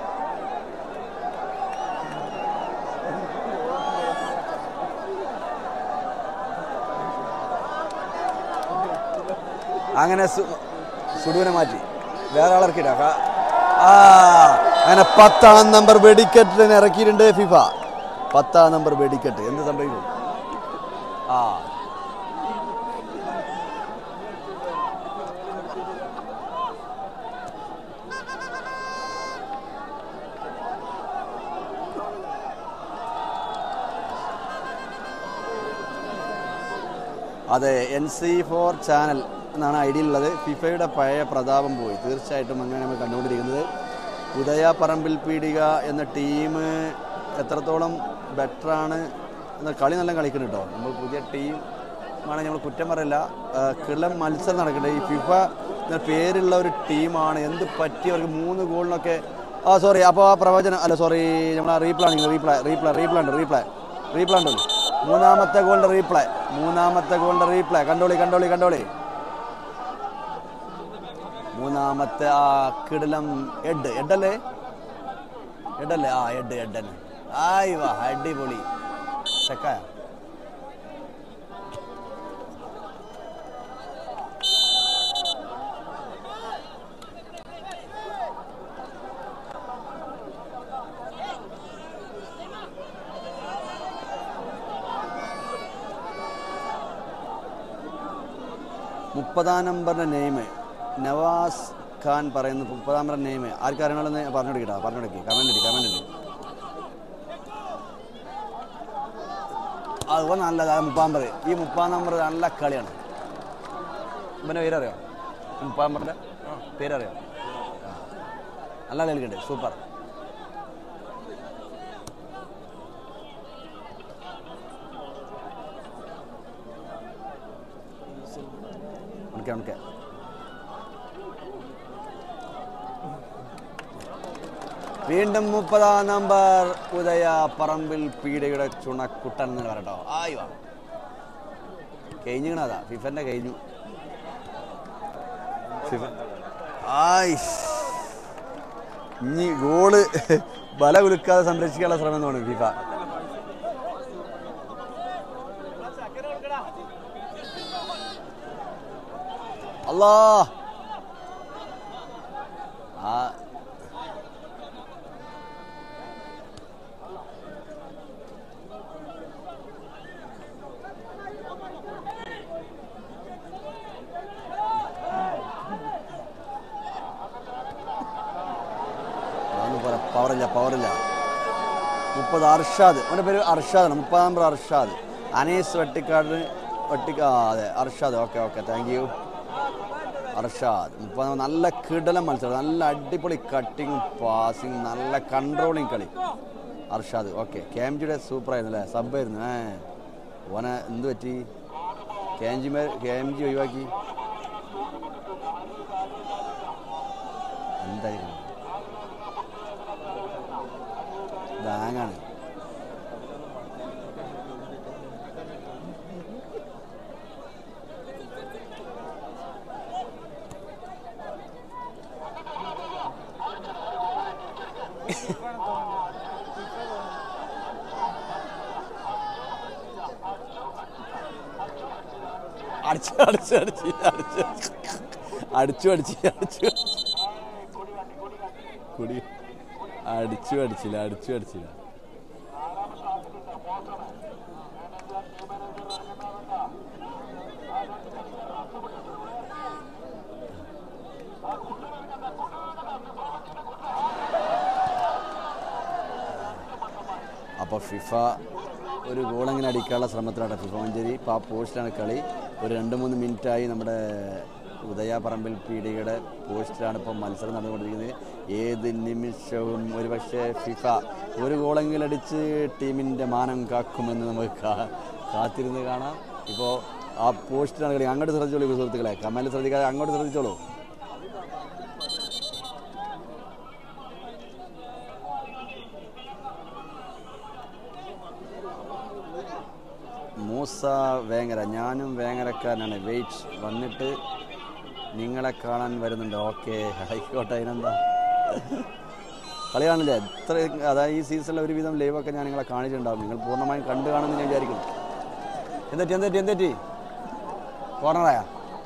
അങ്ങനെ സു- സുഡുവിനെ മാറ്റി വേറെ ആളിറക്കിയിട്ട ആ അങ്ങനെ പത്താം നമ്പർ വെടിക്കെട്ടിന് ഇറക്കിയിട്ടുണ്ട് ഫിഫ പത്താം നമ്പർ വെടിക്കെട്ട് എന്ത് സംഭവിക്കും ആ അതെ എൻ സി ഫോർ ചാനൽ എന്നാണ് ഐഡിയയിലുള്ളത് ഫിഫയുടെ പഴയ പ്രതാപം പോയി തീർച്ചയായിട്ടും അങ്ങനെ നമ്മൾ കണ്ടുകൊണ്ടിരിക്കുന്നത് ഉദയ പറമ്പിൽ പീടിക എന്ന ടീം എത്രത്തോളം ബെറ്ററാണ് എന്ന കളി നല്ല കളിക്കുന്നുണ്ട് കേട്ടോ നമ്മൾ പുതിയ ടീം ആണ് നമ്മൾ കുറ്റം പറയില്ല ആ, കിളം മത്സരം നടക്കുന്നുണ്ട് ഈ ഫിഫ എന്ന പേരുള്ള ഒരു ടീമാണ് എന്ത് പറ്റി അവർക്ക് മൂന്ന് ഗോളിനൊക്കെ ആ സോറി അപ്പോൾ ആ പ്രവചനം അല്ല സോറി നമ്മൾ റീപ്ലേ ആണെങ്കിൽ റീപ്ലേ റീപ്ലേ റീപ്ലേ ഉണ്ട് റീപ്ലേ റീപ്ലേ ഉണ്ട് മൂന്നാമത്തെ ഗോളിൻ്റെ റീപ്ലേ മൂന്നാമത്തെ ഗോളിൻ്റെ റീപ്ലേ കണ്ടോളി കണ്ടോളി കണ്ടോളി മൂന്നാമത്തെ ആ കിടിലം എഡ് എഡല്ലേ എഡല്ലേ ആ എഡ് എഡന് ആയി വാ അടിപൊളി ചെക്കായ മുപ്പതാം നമ്പറിന്റെ നെയിം നവാസ് ഖാൻ പറയുന്ന മുപ്പതാം നമ്പർ നെയിം ആർക്കറിയണമെന്ന് പറഞ്ഞു കൊടുക്കട്ടാ പറഞ്ഞു കൊടുക്കി കമന്റ് ഇടി കമന്റ് ഇടി അതുപോലെ നല്ലത് അത് മുപ്പാം നമ്പർ ഈ മുപ്പാം നമ്പർ നല്ല കളിയാണ് ഇവൻ്റെ പേരറിയോ ഈ മുപ്പാം നമ്പറിൻ്റെ പേരറിയോ ആ. നല്ല കളിക്കുന്നുണ്ട് സൂപ്പർ ഉണക്കെ ഉണക്കെ വീണ്ടും മുപ്പതാം നമ്പർ ഉദയ പറമ്പിൽ പീഡയുടെ ചുണക്കുട്ടൻ എന്ന് പറയട്ടോ ആയി വാ കഴിഞ്ഞിക്കണതാ ഫിഫന്റെ കഴിഞ്ഞു ഫിഫ ആയി ഇനി ഗോള് ബല കുലുക്കാതെ സംരക്ഷിക്കാനുള്ള ശ്രമം തോന്നുന്നു ഫിഫ അല്ലാ ആ അതൊന്നും പോരാ പവറില്ല പവറില്ല മുപ്പത് അർഷാദ് അവൻ്റെ പേര് അർഷാദാണ് മുപ്പതാം നമ്പർ അർഷാദ് അനീസ് വെട്ടിക്കാട് വെട്ടിക്ക ആ അതെ Arshad okay okay thank you Arshad മുപ്പതാം നല്ല കിടലം മത്സരം നല്ല അടിപൊളി കട്ടിങ്ങും പാസിങ്ങും നല്ല കൺട്രോളിങ് കളി അർഷാദ് ഓക്കെ ക്യാംജിയുടെ സൂപ്പർ ആയിരുന്നു അല്ലേ സബ് ആയിരുന്നു ഏ ഓനെ എന്ത് പറ്റി ക്യാംജി ക്യാംജി ഒഴിവാക്കി എന്തായിരുന്നു ബാങ്ങാണ് അടിച്ചു അടിച്ചു അടിച്ചു അടിച്ചു അടിച്ചു അടിച്ചു അടിച്ചു കുടി അടിച്ചു അടിച്ചില്ല അടിച്ചു അടിച്ചില്ല അപ്പോൾ ഫിഫ ഒരു ഗോളെങ്ങനെ അടിക്കാനുള്ള ശ്രമത്തിലാണ് ഫിഫ മഞ്ചേരി ഇപ്പോൾ ആ പോസ്റ്റിലാണ് കളി ഒരു രണ്ട് മൂന്ന് മിനിറ്റായി നമ്മുടെ ഉദയ പറമ്പിൽ പീടികയുടെ പോസ്റ്റിലാണ് ഇപ്പോൾ മത്സരം നടന്നുകൊണ്ടിരിക്കുന്നത് ഏത് നിമിഷവും ഒരുപക്ഷെ ഫിഫ ഒരു ഗോളെങ്കിലും അടിച്ച് ടീമിൻ്റെ മാനം കാക്കുമെന്ന് നമുക്ക് കാ- കാത്തിരുന്ന് കാണാം ഇപ്പോൾ ആ പോസ്റ്റിലാണ് കളി അങ്ങോട്ട് ശ്രദ്ധിച്ചോളൂ സുഹൃത്തുക്കളെ കമലിൽ ശ്രദ്ധിക്കാതെ അങ്ങോട്ട് ശ്രദ്ധിച്ചോളൂ മൂസ വേങ്ങര ഞാനും വേങ്ങരക്കാരനാണ് വെയിറ്റ് വന്നിട്ട് നിങ്ങളെ കാണാൻ വരുന്നുണ്ട് ഓക്കെ ആയിക്കോട്ടെ അതിനെന്താ കളി കാണില്ലേ എത്ര അതായത് ഈ സീസണിലെ ഒരുവിധം ലൈവൊക്കെ ഞാൻ നിങ്ങളെ കാണിച്ചിട്ടുണ്ടാവും നിങ്ങൾ പൂർണ്ണമായും കണ്ടു കാണുമെന്ന് ഞാൻ വിചാരിക്കുന്നു എന്തെറ്റി എന്തെറ്റി എന്തെറ്റി കോർണറായാ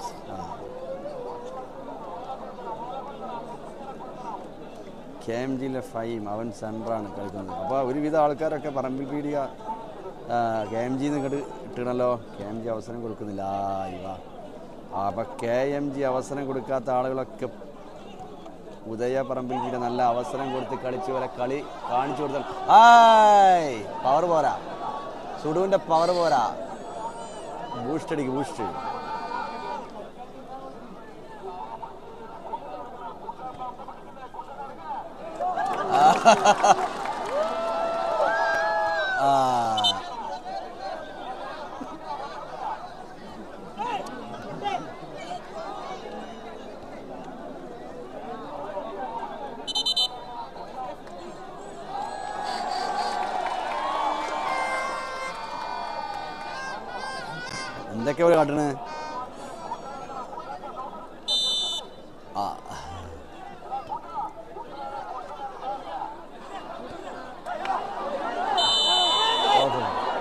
കെ എം ജിയിലെ ഫൈം അവൻ സെൻറ്ററാണ് കളിക്കുന്നത് അപ്പോൾ ഒരുവിധ ആൾക്കാരൊക്കെ പറമ്പിൽ പീടിക കെ എം ജിന്ന് ഇങ്ങോട്ട് ഇട്ടണല്ലോ കെ എം ജി അവസരം കൊടുക്കുന്നില്ല ആ ഇവ അപ്പം കെ എം ജി അവസരം കൊടുക്കാത്ത ആളുകളൊക്കെ ഉദയ പറമ്പിൽ പീടിക നല്ല അവസരം കൊടുത്ത് കളിച്ച് വരെ കളി കാണിച്ചു കൊടുത്താൽ ആയ് പവർ പോരാ സുഡുവിൻ്റെ പവർ പോരാ ബൂസ്റ്റ് അടിക്ക് ബൂസ്റ്റ് ആ എന്തൊക്കെയാ ഒരു കാട്ടണ് ആ ഓക്കെ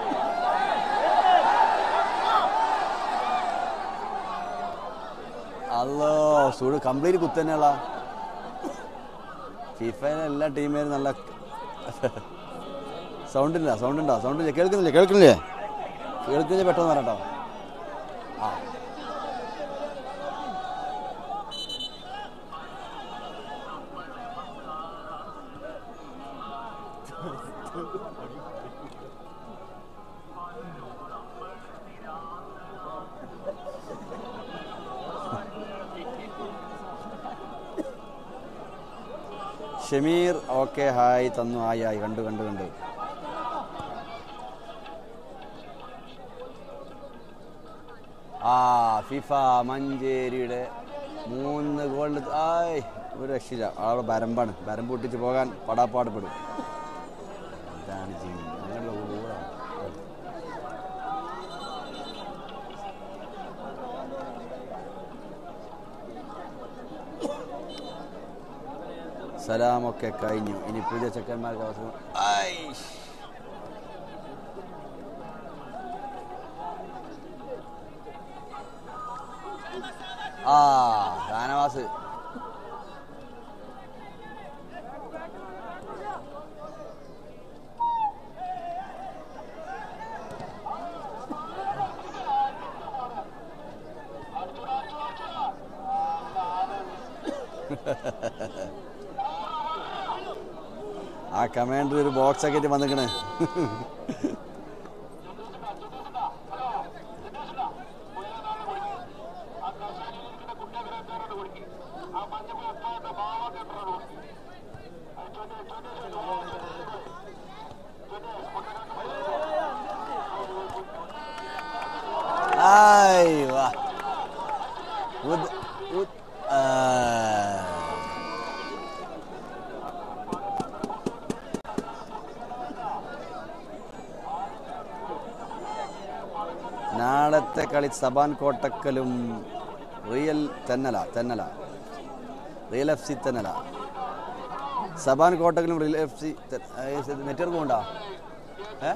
അല്ലോ സൂട് കംപ്ലീറ്റ് കുത്ത് തന്നെയുള്ള ഫിഫയിലെ എല്ലാ ടീമേരും നല്ല സൗണ്ട് ഇല്ല സൗണ്ട് ഉണ്ടോ സൗണ്ട് ഇല്ല കേൾക്കുന്നില്ലേ കേൾക്കുന്നില്ലേ കേൾക്കുന്നില്ല പെട്ടെന്ന് പറയട്ടോ ആ ഷമീർ ഓക്കെ ഹായ് തന്നു ഹായ് ഹായ് കണ്ടു കണ്ടു കണ്ടു ആ ഫിഫ മഞ്ചേരിയുടെ മൂന്ന് ഗോൾ ആയ് ഒരു രക്ഷയില്ല ആളെ ബരമ്പാണ് ബരമ്പ് പൊട്ടിച്ച് പോകാൻ പടാപ്പാടുപെടും എന്താണ് ചെയ്യുന്നത് അങ്ങനെയുള്ള ഗോളാണ് സലാമൊക്കെ കഴിഞ്ഞു ഇനി പുതിയ ചെക്കന്മാർക്ക് അവസരം ഐഷ്. ആ ഷാനവാസ് ആ കമാൻഡർ ഒരു ബോക്സ് ഒക്കെ ആയിട്ട് വന്നിക്കണേ ആയ് വാ ഉദ് ഉദ് ആ നാളത്തെ കളി സബാൻ കോട്ടക്കലും Real Thennala Thennala Real F C Thennala Saban കോട്ടക്കലും റിയൽ എഫ് സി നെറ്റ്വർക്ക് കൊണ്ടാ ഏ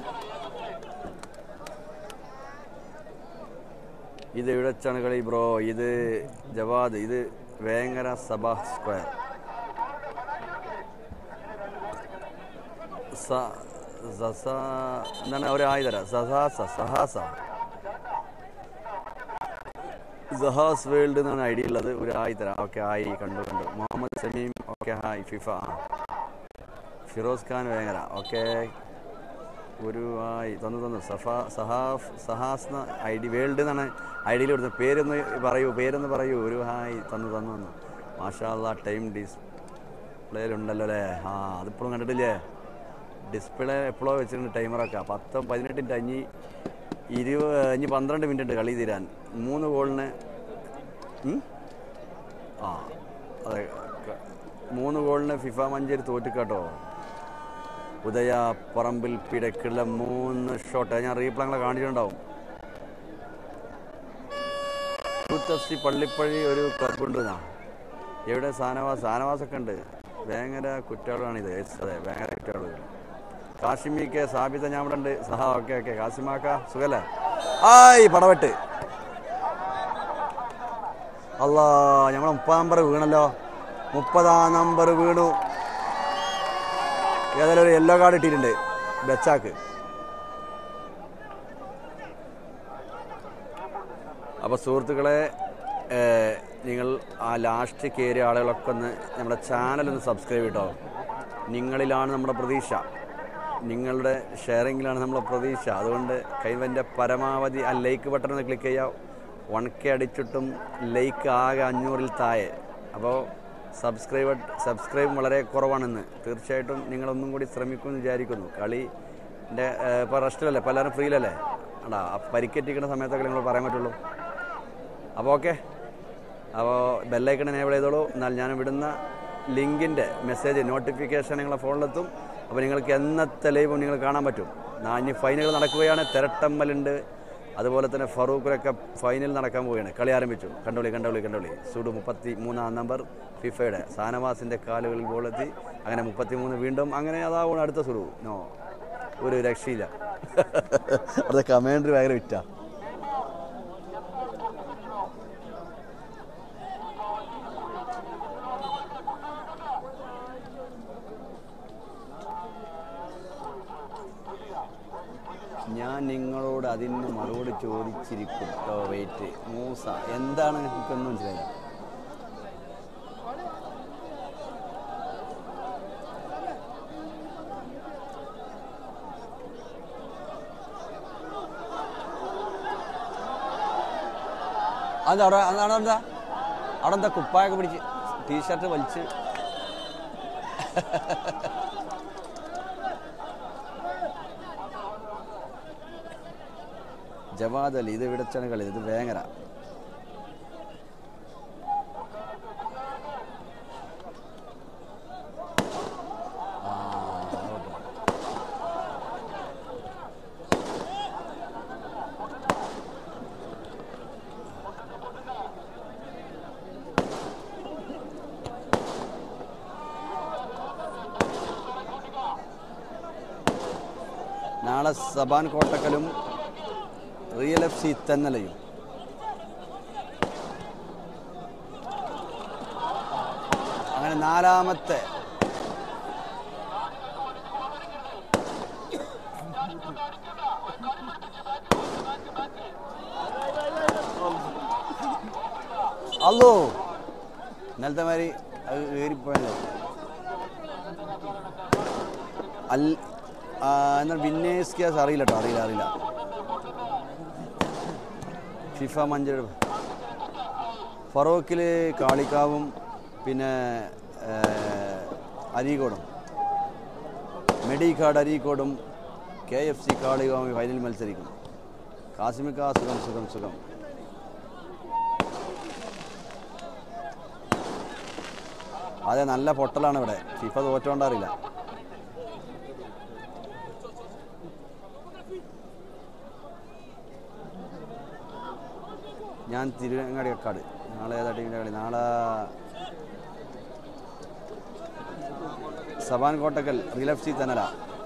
ഇത് എവിടെ വെച്ചാണ് കളി ബ്രോ ഇത് ജവാദ് ഇത് വേങ്ങര സഭ സ്ക്വയർ സ- സസ എന്താണ് ഒരു ആയി തരാം സഹാസ സഹാസ സഹാസ് വേൾഡ് എന്നാണ് ഐഡിയ ഉള്ളത് ഒരു ആയി തരാം ഓക്കെ ആയി കണ്ടു കണ്ടു Muhammad Sameem okay hi FIFA Firoz Khan Vengara okay ഒരു ആയി തന്നു തന്നു സഫ സഹാഫ് സഹാസ് എന്ന ഐ ഡി വേൾഡ് എന്നാണ് ഐ ഡിയിൽ കൊടുത്തത് പേരൊന്ന് പറയൂ പേരൊന്ന് പറയൂ ഒരു ഹായ് തന്നു തന്നു തന്നു മാഷാ ടൈം ഡിസ്പ്ലേയിലുണ്ടല്ലോ അല്ലേ ആ അതിപ്പോഴും കണ്ടിട്ടില്ലേ ഡിസ്പ്ലേ എപ്പോഴോ വെച്ചിട്ടുണ്ട് ടൈമറൊക്കെ പത്ത് പതിനെട്ടിൻ്റെ അഞ്ഞി ഇരുപത് ഇനി പന്ത്രണ്ട് മിനിറ്റ് ഉണ്ട് കളി തീരാൻ മൂന്ന് ഗോളിന് ഉം? ആ അതെ ക- മൂന്ന് ഗോളിന് ഫിഫ മഞ്ചേരി തോറ്റിക്കാട്ടോ ഉദയ പറമ്പിൽ പിടക്കുള്ള മൂന്ന് ഷോട്ട് ഞാൻ റീപ്ലങ്ങളെ കാണിച്ചിട്ടുണ്ടാവും യൂത്ത് എഫ് സി പള്ളിപ്പഴി ഒരു ക്ലബുണ്ട് എന്നാ എവിടെ സാനവാസ് സാനവാസൊക്കെ ഉണ്ട് ഭയങ്കര കുറ്റവാളിയാണിത് Yes, അതെ ഭയങ്കര കുറ്റവാളി കാശിമിക്ക് സാബിത ഞാൻ ഇവിടെ ഉണ്ട് സഹാ ഓക്കെ ഓക്കെ കാശിമാക്ക സുഖല്ലേ ആയി പടവെട്ട് അല്ലാ ഞമ്മളെ മുപ്പതാം നമ്പർ വീണല്ലോ മുപ്പതാം നമ്പർ വീണു ഏതായാലും ഒരു യെല്ലോ കാർഡ് ഇട്ടിട്ടുണ്ട് ബച്ചാക്ക് അപ്പോൾ സുഹൃത്തുക്കളെ ഏഹ്, നിങ്ങൾ ആ ലാസ്റ്റ് കയറിയ ആളുകളൊക്കെ ഒന്ന് നമ്മുടെ ചാനലൊന്ന് സബ്സ്ക്രൈബ് ചെയ്തോ നിങ്ങളിലാണ് നമ്മുടെ പ്രതീക്ഷ നിങ്ങളുടെ ഷെയറിങ്ങിലാണ് നമ്മുടെ പ്രതീക്ഷ അതുകൊണ്ട് കൈവൻ്റെ പരമാവധി ആ ലൈക്ക് ബട്ടൺ ഒന്ന് ക്ലിക്ക് ചെയ്യുക വൺ കെ അടിച്ചിട്ടും ലൈക്ക് ആകെ അഞ്ഞൂറിൽ താഴെ അപ്പോൾ സബ്സ്ക്രൈബ് സബ്സ്ക്രൈബ് വളരെ കുറവാണെന്ന് തീർച്ചയായിട്ടും നിങ്ങളൊന്നും കൂടി ശ്രമിക്കുമെന്ന് വിചാരിക്കുന്നു കളിൻ്റെ ഇപ്പോൾ റെസ്റ്റിലല്ലേ പലരും ഫ്രീയിലല്ലേ ആടാ ആ പരിക്കേറ്റിക്കുന്ന സമയത്തൊക്കെ നിങ്ങൾ പറയാൻ പറ്റുള്ളൂ അപ്പോൾ ഓക്കെ അപ്പോൾ ബെല്ലൈക്കൺ എനേബിൾ ചെയ്തോളൂ എന്നാൽ ഞാൻ വിടുന്ന ലിങ്കിൻ്റെ മെസ്സേജ് നോട്ടിഫിക്കേഷൻ നിങ്ങളെ ഫോണിലെത്തും അപ്പോൾ നിങ്ങൾക്ക് എന്നത്തെ ലൈവും നിങ്ങൾ കാണാൻ പറ്റും നാഞ്ഞ് ഫൈനൽ നടക്കുകയാണ് തിരട്ടമ്മലുണ്ട് അതുപോലെ തന്നെ ഫറൂഖിലൊക്കെ ഫൈനൽ നടക്കാൻ പോവുകയാണ് കളി ആരംഭിച്ചു കണ്ടോളി കണ്ടോളി കണ്ടോളി സൂഡ് മുപ്പത്തി മൂന്നാം നമ്പർ ഫിഫയുടെ സാനവാസിൻ്റെ കാലുകളിൽ ബോളെത്തി അങ്ങനെ മുപ്പത്തി മൂന്ന് വീണ്ടും അങ്ങനെ അതാവും അടുത്ത സുഡു നോ ഒരു രക്ഷയില്ല അവിടുത്തെ കമാൻഡർ ഭയങ്കര വിറ്റാ ഞാൻ നിങ്ങളോട് അതിന് മറുപടി ചോദിച്ചിരിക്കും കേട്ടോ വെയിറ്റ് മൂസ എന്താണ് എനിക്കൊന്നും മനസ്സിലായില്ല അത് അവിടെ അത് അവിടെ എന്താ അവിടെ എന്താ കുപ്പായൊക്കെ പിടിച്ച് ടീഷർട്ട് വലിച്ച് ജവാദ് അലി ഇത് ഇവിടെച്ചാണ് കളി ഇത് വേങ്ങര ആ, ഓക്കേ. നാളെ സബാൻ കോട്ടക്കലും റിയൽ എഫ് സി തെന്നലയും അങ്ങനെ നാലാമത്തെ അല്ലോ ഇന്നലത്തെ മാതിരി അത് കയറിപ്പോയല്ലോ അൽ ആ, എന്നാൽ വിന്നേഴ്സ് ഗ്യാസ് അറിയില്ല കേട്ടോ അറിയില്ല അറിയില്ല ഫിഫ മഞ്ചേരി ഫറോക്കിൽ കാളിക്കാവും പിന്നെ ഏ, അരീക്കോടും മെഡിക്കാട് അരീക്കോടും കെ എഫ് സി കാളികാവും ഫൈനലിൽ മത്സരിക്കും കാസിമിക്ക സുഖം സുഖം സുഖം അതെ നല്ല പൊട്ടലാണ് ഇവിടെ ഫിഫ തോറ്റോണ്ടറിയില്ല ഞാൻ തിരുവങ്ങാടി കക്കാട് നാളെ ഏതാ ടീമിൻ്റെ കളി നാളെ Saban Kottakkal Real F C Thennala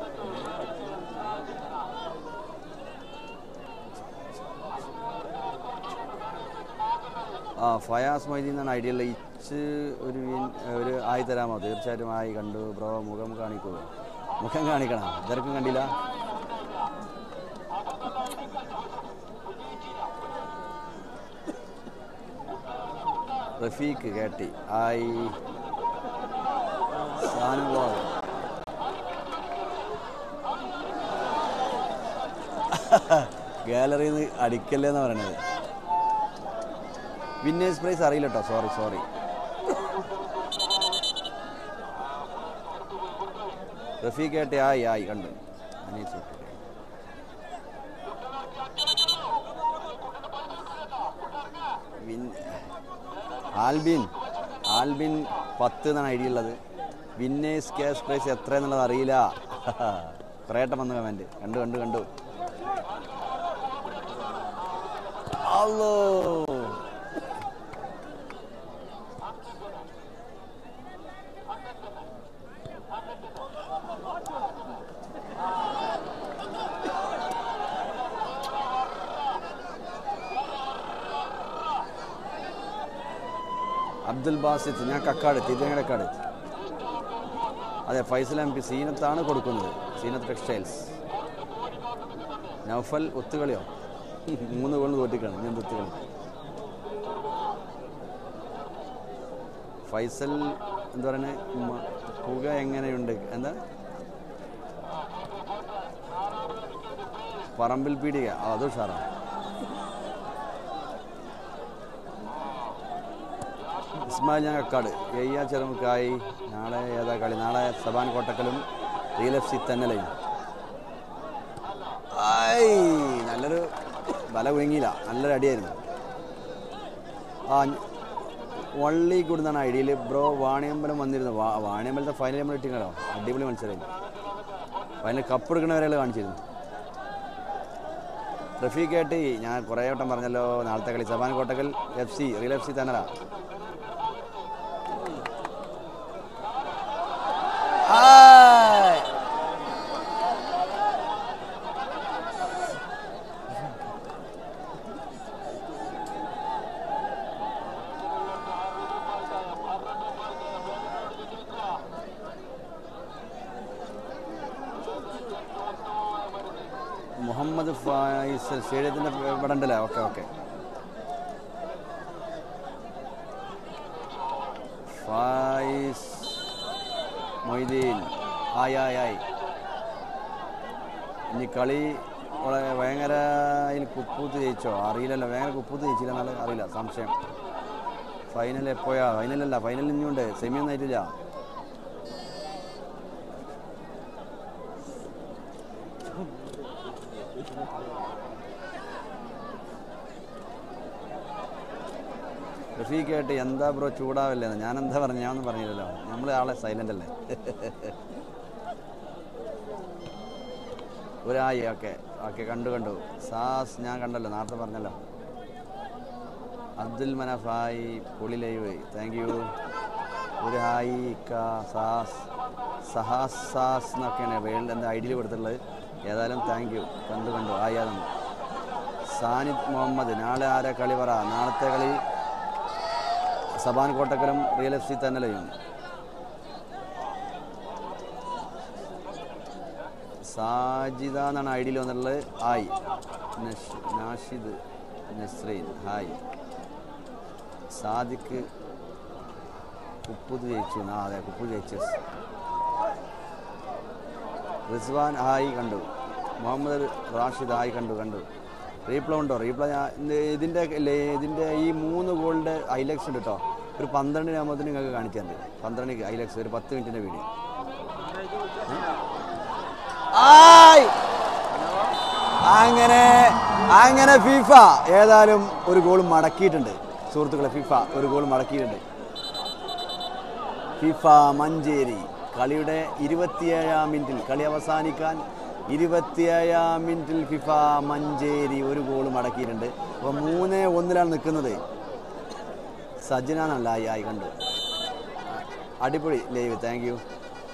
ആ ഫയാസ് മൊയ്തീൻ എന്നാണ് ഐഡിയ ഇച്ച് ഒരു വിൻ- ഒരു ആയി തരാമോ തീർച്ചയായിട്ടും ആയി കണ്ടു ബ്രോ മുഖം കാണിക്കൂ മുഖം കാണിക്കണം ഇതൊക്കെ കണ്ടില്ല റഫീഖ് കേട്ടി ആയി സാനുവാവ് ഗാലറിയിൽ നിന്ന് അടിക്കല്ലേ എന്ന് പറയണത് വിന്നേഴ്സ് പ്രൈസ് അറിയില്ല കേട്ടോ സോറി സോറി റഫീഖേട്ടെ ആയി ആയി കണ്ടു അനീസ് വിട്ടു. വിൻ- ആൽബിൻ ആൽബിൻ പത്ത് എന്നാണ് ഐഡിയ ഉള്ളത് വിന്നേഴ്സ് ക്യാഷ് പ്രൈസ് എത്ര എന്നുള്ളത് അറിയില്ല കുറേട്ടം വന്നു കമൻറ്റ് കണ്ടു കണ്ടു കണ്ടു അല്ലോ അബ്ദുൽ ബാസിത്ത് ഞാൻ കക്കാട് തിരുവങ്ങടക്കാട് അതെ ഫൈസൽ എം പി സീനത്താണ് കൊടുക്കുന്നത് സീനത്ത് ടെക്സ്റ്റൈൽസ് നൗഫൽ ഒത്തുകളിയോ മൂന്ന് ഗോളിന് തോറ്റിക്കാണ് ഞാൻ ഒത്തുകളി ഫൈസൽ എന്താ പറയുന്നത് പുക എങ്ങനെയുണ്ട് എന്താ പറമ്പിൽ പീടിക ആ, അത് ഉഷാറാണ് ഇസ്മായിൽ ഞാൻ കക്കാട് എയ്യ ചെറുമുക്കായി നാളെ ഏതാ കളി നാളെ സബാൻ കോട്ടക്കലും റിയൽ എഫ് സി തെന്നലയും ആയ് നല്ലൊരു ബല കുഴങ്ങിയില്ല നല്ലൊരു അടിയായിരുന്നു ആ വള്ളി കൂടുന്നാണ് ഐഡിയയിൽ ബ്രോ വാണിയമ്പലം വന്നിരുന്നു വാ വാണിയമ്പലത്തെ ഫൈനൽ നമ്മൾ ഇട്ടിങ്ങല്ലോ അടിപൊളി മത്സരമായിരുന്നു ഫൈനൽ കപ്പ് എടുക്കണ വരെ കാണിച്ചിരുന്നു റഫീഖായിട്ട് ഞാൻ കുറേ വട്ടം പറഞ്ഞല്ലോ നാളത്തെ കളി Saban Kottakkal F C Real F C Thennala ആയ്. മുഹമ്മദ് ഫായിസൽ സ്റ്റേഡിയത്തിൻ്റെ ഇവിടെ ഉണ്ടല്ലേ ഓക്കെ ഓക്കെ ഫായിസ് മൊയ്തീൻ ആയി ആയി ആയി ഇനി കളി വളരെ ഭയങ്കര അതിൽ കുപ്പൂത്ത് ജയിച്ചോ അറിയില്ലല്ലോ ഭയങ്കര കുപ്പൂത്ത് ജയിച്ചില്ല എന്നാലും അറിയില്ല സംശയം ഫൈനൽ എപ്പോഴാ ഫൈനലല്ല ഫൈനൽ ഇനിയുണ്ട് സെമി ഒന്നും ആയിട്ടില്ല റഫീഖായിട്ട് എന്താ ബ്രോ ചൂടാവില്ലേ ഞാൻ എന്താ പറഞ്ഞു ഞാനൊന്നും പറഞ്ഞില്ലല്ലോ നമ്മൾ ആളെ സൈലന്റ് അല്ലേ ഒരായി ഓക്കെ ഓക്കെ കണ്ടു കണ്ടു സാസ് ഞാൻ കണ്ടല്ലോ നേരത്തെ പറഞ്ഞല്ലോ അബ്ദുൽ മനഫ് ഹായ് പൊളി ലൈവ് താങ്ക് യു ഒരു ഹായ് ഇക്ക സാസ് സഹാസ് സാസ് എന്നൊക്കെയാണ് വേൾഡ് എന്താ ഐഡിയിൽ കൊടുത്തിട്ടുള്ളത് ഏതായാലും താങ്ക് യു കണ്ടു കണ്ടു ഹായ് അതാണ് സാനിദ് മുഹമ്മദ് നാളെ ആരാ കളി പറ നാളത്തെ കളി സബാൻ കോട്ടക്കലും റിയൽ എഫ് സി തന്നലയും സാജിദ എന്നാണ് ഐഡിയിൽ വന്നിട്ടുള്ളത് ഹായ് നഷ് നാഷിദ് നസ്രീൻ ഹായ് സാദിഖ് കുപ്പുത് ജയിച്ചു ആ അതെ കുപ്പു ജയിച്ചു റിസ്വാൻ ഹായ് കണ്ടു മുഹമ്മദ് റാഷിദ് ഹായ് കണ്ടു കണ്ടു റീപ്ലൈ ഉണ്ടോ റീപ്ലൈ ഇതിൻ്റെ ഇതിൻ്റെ ഈ മൂന്ന് ഗോളിൻ്റെ ഹൈലൈറ്റ്സ് ഉണ്ട് കേട്ടോ ഒരു പന്ത്രണ്ടിനാകുമ്പോഴത്തേന് നിങ്ങൾക്ക് കാണിച്ചു തരുന്നുണ്ട് പന്ത്രണ്ടിന് ഹൈലൈറ്റ്സ് ഒരു പത്ത് മിനിറ്റിൻ്റെ വീഡിയോ ആയ് അങ്ങനെ അങ്ങനെ ഫിഫ ഏതായാലും ഒരു ഗോൾ മടക്കിയിട്ടുണ്ട് സുഹൃത്തുക്കളെ ഫിഫ ഒരു ഗോൾ മടക്കിയിട്ടുണ്ട് ഫിഫ മഞ്ചേരി കളിയുടെ ഇരുപത്തിയേഴാം മിനിറ്റിൽ കളി അവസാനിക്കാൻ ഇരുപത്തിയേഴാം മിനിറ്റിൽ ഫിഫ മഞ്ചേരി ഒരു ഗോൾ മടക്കിയിട്ടുണ്ട് അപ്പോൾ മൂന്ന് ഒന്നിലാണ് നിൽക്കുന്നത് സജ്ജന എന്നല്ല ആയി ആയി കണ്ടു അടിപൊളി ലൈവ് താങ്ക് യു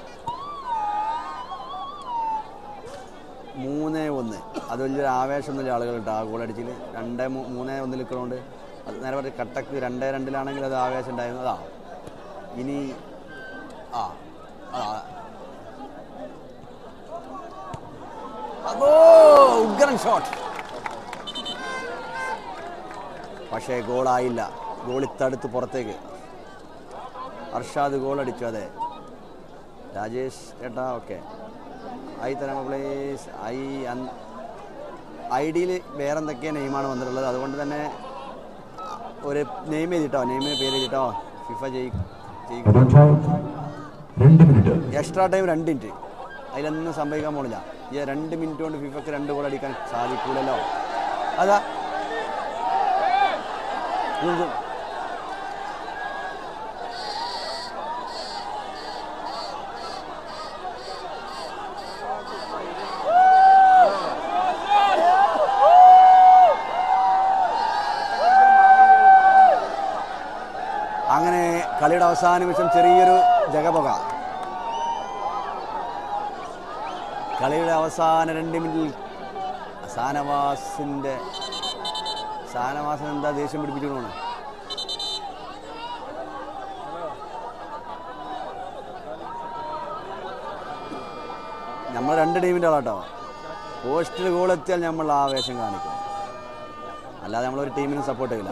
മൂന്ന് ഒന്ന് അത് വലിയൊരു ആവേശമൊന്നുമില്ല ആളുകളുണ്ട് ആ ഗോൾ അടിച്ചിൽ രണ്ട് മൂ- മൂന്ന് ഒന്നിൽ നിൽക്കണോണ്ട് അത് നേരെ പറഞ്ഞ കട്ടക്ക് രണ്ട് രണ്ടിലാണെങ്കിൽ അത് ആവേശം ഉണ്ടായിരുന്നതാ ഇനി ആ ആ അതോ ഉഗ്രൻ ഷോട്ട് പക്ഷേ ഗോളായില്ല ഗോളിത്തടുത്ത് പുറത്തേക്ക് അർഷാദ് ഗോൾ അടിച്ചു അതെ രാജേഷ് ഏട്ടാ ഓക്കെ ഐ തരമ പ്ലേസ് ഐ ഐ ഡിയിൽ വേറെ എന്തൊക്കെയാണ് നെയിമാണ് വന്നിട്ടുള്ളത് അതുകൊണ്ട് തന്നെ ഒരു നെയിം എഴുതിട്ടോ നെയിമിന് പേര് എഴുതിട്ടോ ഫിഫ ജയി ജയിക്കും Head on time. രണ്ട് മിനിറ്റ് എക്സ്ട്രാ ടൈം രണ്ട് മിനിറ്റ് അതിലൊന്നും സംഭവിക്കാൻ പോണില്ല ഈ രണ്ട് മിനിറ്റ് കൊണ്ട് ഫിഫക്ക് രണ്ട് ഗോൾ അടിക്കാൻ സാധിക്കൂലല്ലോ അതാ ഇത് ഇത്. അങ്ങനെ കളിയുടെ അവസാന നിമിഷം ചെറിയൊരു ജഗപുക കളിയുടെ അവസാന രണ്ട് മിനിറ്റിൽ ഷാനവാസിന്റെ ഷാനവാസൻ എന്താ ദേഷ്യം പിടിപ്പിച്ചോണ് നമ്മൾ രണ്ട് ടീമിൻ്റെ ആളാട്ടോ പോസ്റ്റിൽ ഗോൾ എത്തിയാൽ നമ്മൾ ആവേശം കാണിക്കും അല്ലാതെ നമ്മളൊരു ടീമിനും സപ്പോർട്ട് ചെയ്യില്ല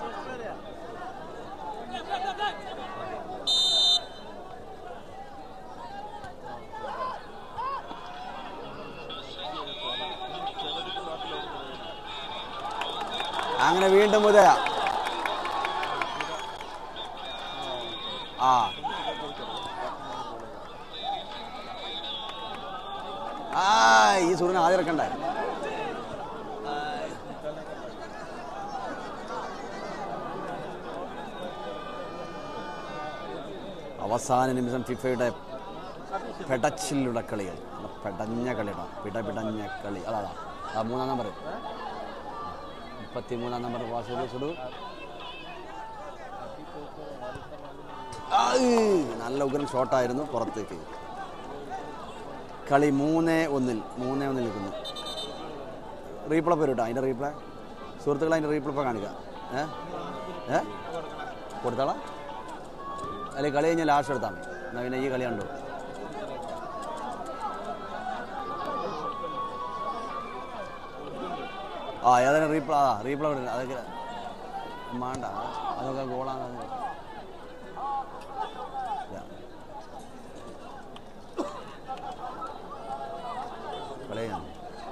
അങ്ങനെ വീണ്ടും ഉദയ ആ ആ ഈ സൂര്യൻ ആദ്യം ഇറക്കണ്ടേ അവസാന നിമിഷം ഫിഫയുടെ പെടച്ചിലുള്ള കളികൾ പെടഞ്ഞ കളിയുടെ പിട പിടഞ്ഞ കളി അതാ അതാ. ആ മൂന്നാം നമ്പർ മുപ്പത്തി മൂന്നാം നമ്പർ വാസുദു സുഡു നല്ല ഉഗ്രൻ ഷോട്ടായിരുന്നു പുറത്തേക്ക് കളി മൂന്ന് ഒന്നിൽ മൂന്ന് ഒന്നിൽ നിൽക്കുന്നു റീപ്ലേ പേര് കേട്ടോ അതിൻ്റെ റീപ്ലേ സുഹൃത്തുക്കളെ അതിൻ്റെ റീപ്ലേ ഇപ്പോൾ കാണിക്കുക ഏ ഏ കൊടുത്താളാ അല്ലെങ്കിൽ കളി കഴിഞ്ഞാൽ ലാസ്റ്റ് എടുത്താൽ മതി എന്നാൽ പിന്നെ ഈ കളി കണ്ടു ആ ഏതായാലും റീപ്ലേ ആ റീപ്ലേ വിടുന്നത് അതൊക്കെ വേണ്ട അതൊക്കെ ഗോളാണ് അത്. ഇല്ല. കളിയാണ്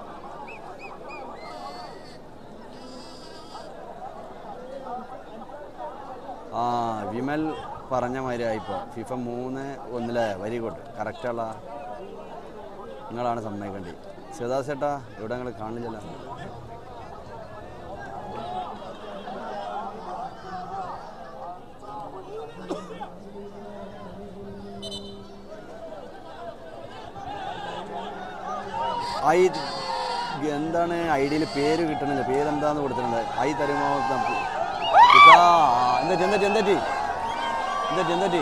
ആ വിമൽ പറഞ്ഞ മാതിരിയായിപ്പോൾ ഫിഫ മൂന്ന് ഒന്നിലെ വെരി ഗുഡ് കറക്റ്റുള്ള നിങ്ങളാണ് സമ്മതിക്കേണ്ടി ശിവദാസ് ചേട്ടാ ഇവിടെ നിങ്ങൾ കാണില്ലല്ലോ ഐ എന്താണ് ഐ ഡിയിൽ പേര് കിട്ടണില്ല പേരെന്താന്ന് കൊടുത്തിട്ടുണ്ട് ഐ തരുമോ നമുക്ക് ഇതാ, എന്താ ചെന്തറ്റി എന്തറ്റി എന്താ ചെന്തറ്റി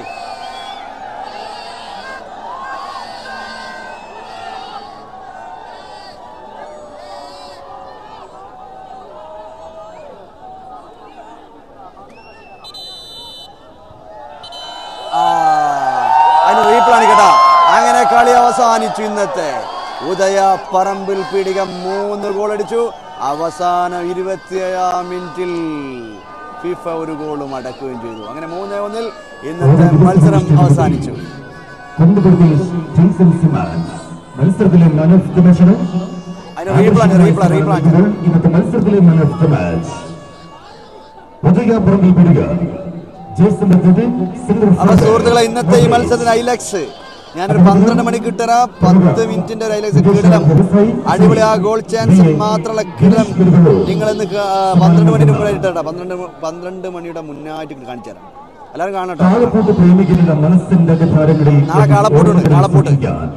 ആ അതിന് റീപ്ലാണ് കേട്ടാ അങ്ങനെ കളി അവസാനിച്ചു ഇന്നത്തെ ഉദയ പറമ്പിൽ പീടിക മൂന്ന് ഗോൾ അടിച്ചു അവസാന ഇരുപത്തിയേഴാം മിനിറ്റിൽ ഫിഫ ഒരു ഗോളും അടക്കുകയും ചെയ്തു അങ്ങനെ മൂന്ന് ഒന്നിൽ ഇന്നത്തെ മത്സരം അവസാനിച്ചു കൊണ്ടുപിടുത്തി ജെയ്സൺ സിമാൻസ് മത്സരത്തിലെ മാൻ ഓഫ് ദി മാച്ച് അതിന് റീപ്ലാണ് റീപ്ലാ റീപ്ലാ ഇന്നത്തെ മത്സരത്തിലെ man of the match Udaya Parambil Peedika Jason Silver അപ്പൊ സുഹൃത്തുക്കളെ ഇന്നത്തെ ഈ മത്സരത്തിന് ഐലക്സ് ഞാനൊരു പന്ത്രണ്ട് മണിക്ക് ഇട്ടരാ പത്ത് മിനിറ്റിന്റെ ഒരു ഐലക്സ് കിടലം അടിപൊളി ആ ഗോൾ ചാൻസ് മാത്രമുള്ള കിടലം നിങ്ങൾ ഇന്ന് ക- ആ, പന്ത്രണ്ട് മണിന് മുമ്പ് ഇട്ടേട്ടാ പന്ത്രണ്ട് മ- പന്ത്രണ്ട് മണിയുടെ മുന്നായിട്ട് കാണിച്ചു തരാം എല്ലാവരും കാണട്ടോ കാളപ്പൂട്ട് പ്രേമികളുടെ മനസ്സിന്റെ അധികാരങ്ങളിൽ നാളെ കാളപ്പൂട്ടുണ്ട്, കാളപ്പൂട്ട്.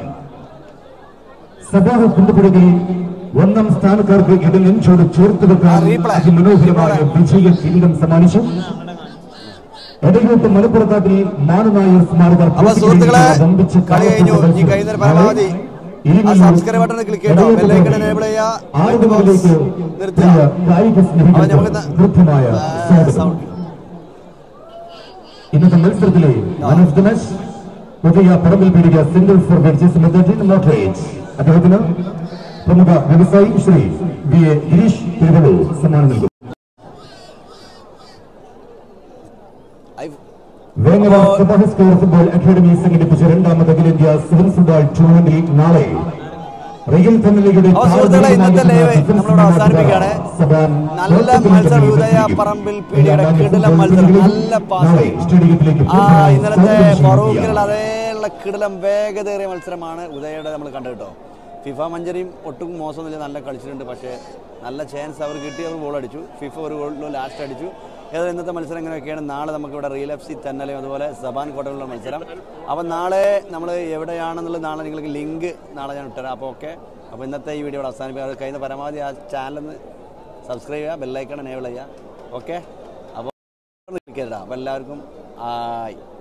സഭാ കൊണ്ടുപിടുകയിൽ ഒന്നാം സ്ഥാനക്കാർക്ക് ഇടനെഞ്ചോട് ചേർത്ത് വെക്കാൻ ആ, റീപ്ലേ. അതിമനോഹരമായ വിജയ കിരീടം സമ്മാനിച്ചു എടയൂട്ട് മലപ്പുറത്താട്ടിൽ മാനുനായർ സ്മാരക അപ്പൊ സുഹൃത്തുക്കളെ വമ്പിച്ച കളി കഴിഞ്ഞു കാളപ്പൂട്ട് ഈ കഴിയുന്ന മത്സരം പരമാവധി ആ ഇരിങ്ങൂർ സബ്സ്ക്രൈബ് ബട്ടൺ ക്ലിക്ക് ചെയ്തോ എടയൂട്ട് ബെല്ലൈക്കൺ എനേബിൾ ചെയ്യുക ആറ് മൾട്ടി ബോക്സ് മുതലേക്ക് നിർത്തുക പ്രിയ കായിക അപ്പൊ സ്നേഹികൾക്ക് നമുക്ക് ന- കൃത്യമായ ആ, സ്വാഗതം സൗണ്ട്. ഇന്നത്തെ മത്സരത്തിലെ മാൻ ഓഫ് ദി മാച്ച് പുതിയ Parambil Peedika single forward Jason മെത്തേഡിൻ മോട്ടറേറ്റ് അദ്ദേഹത്തിന് പ്രമുഖ വ്യവസായി ശ്രീ വി എ ഗിരീഷ് തിരുവള്ളൂർ സമ്മാനം നൽകും ഐ- വേങ്ങര സഭാ സ്കോർ ഫുട്ബോൾ അക്കാദമി സംഘടിപ്പിച്ച രണ്ടാമത് അഖിലേന്ത്യാ സിവിൽ ഫുട്ബോൾ ടൂർണമെന്റിൽ നാളെ റിയൽ ഫാമിലിയുടെ അപ്പോൾ സുഹൃത്തുക്കളെ ഇന്നത്തെ ലൈവ് നമ്മളിവിടെ അവസാനിപ്പിക്കുകയാണ് നല്ല മത്സരം ഉദയ പറമ്പിൽ പീടിയുടെ കിടിലം മത്സരം നല്ല പാസ് ആ ഇന്നലത്തെ ഫറൂഖിലുള്ള അതേയുള്ള കിടിലം വേഗതയേറിയ മത്സരമാണ് ഉദയയുടെ നമ്മൾ കണ്ടു കേട്ടോ ഫിഫ മഞ്ചരിയും ഒട്ടും മോശമൊന്നുമില്ല നല്ല കളിച്ചിട്ടുണ്ട് പക്ഷേ നല്ല ചാൻസ് അവർ കിട്ടി അവർ ഗോൾ അടിച്ചു ഫിഫ ഒരു ഗോളിലും ലാസ്റ്റ് അടിച്ചു ഏതായാലും ഇന്നത്തെ മത്സരം ഇങ്ങനെയൊക്കെയാണ് നാളെ നമുക്കിവിടെ റിയൽ എഫ് സി തെന്നലയും അതുപോലെ സബാൻ കോട്ടയിലുള്ള മത്സരം അപ്പം നാളെ നമ്മൾ എവിടെയാണെന്നുള്ളത് നാളെ നിങ്ങൾക്ക് ലിങ്ക് നാളെ ഞാൻ ഇട്ടുതരാം അപ്പോൾ ഓക്കെ അപ്പോൾ ഇന്നത്തെ ഈ വീഡിയോ ഇവിടെ അവസാനിപ്പിക്കുക അത് കഴിയുന്ന പരമാവധി ആ ചാനലൊന്ന് സബ്സ്ക്രൈബ് ചെയ്യുക ബെല്ലൈക്കൺ എനേബിൾ ചെയ്യുക ഓക്കെ അപ്പോൾ അപ്പോൾ എല്ലാവർക്കും ആയി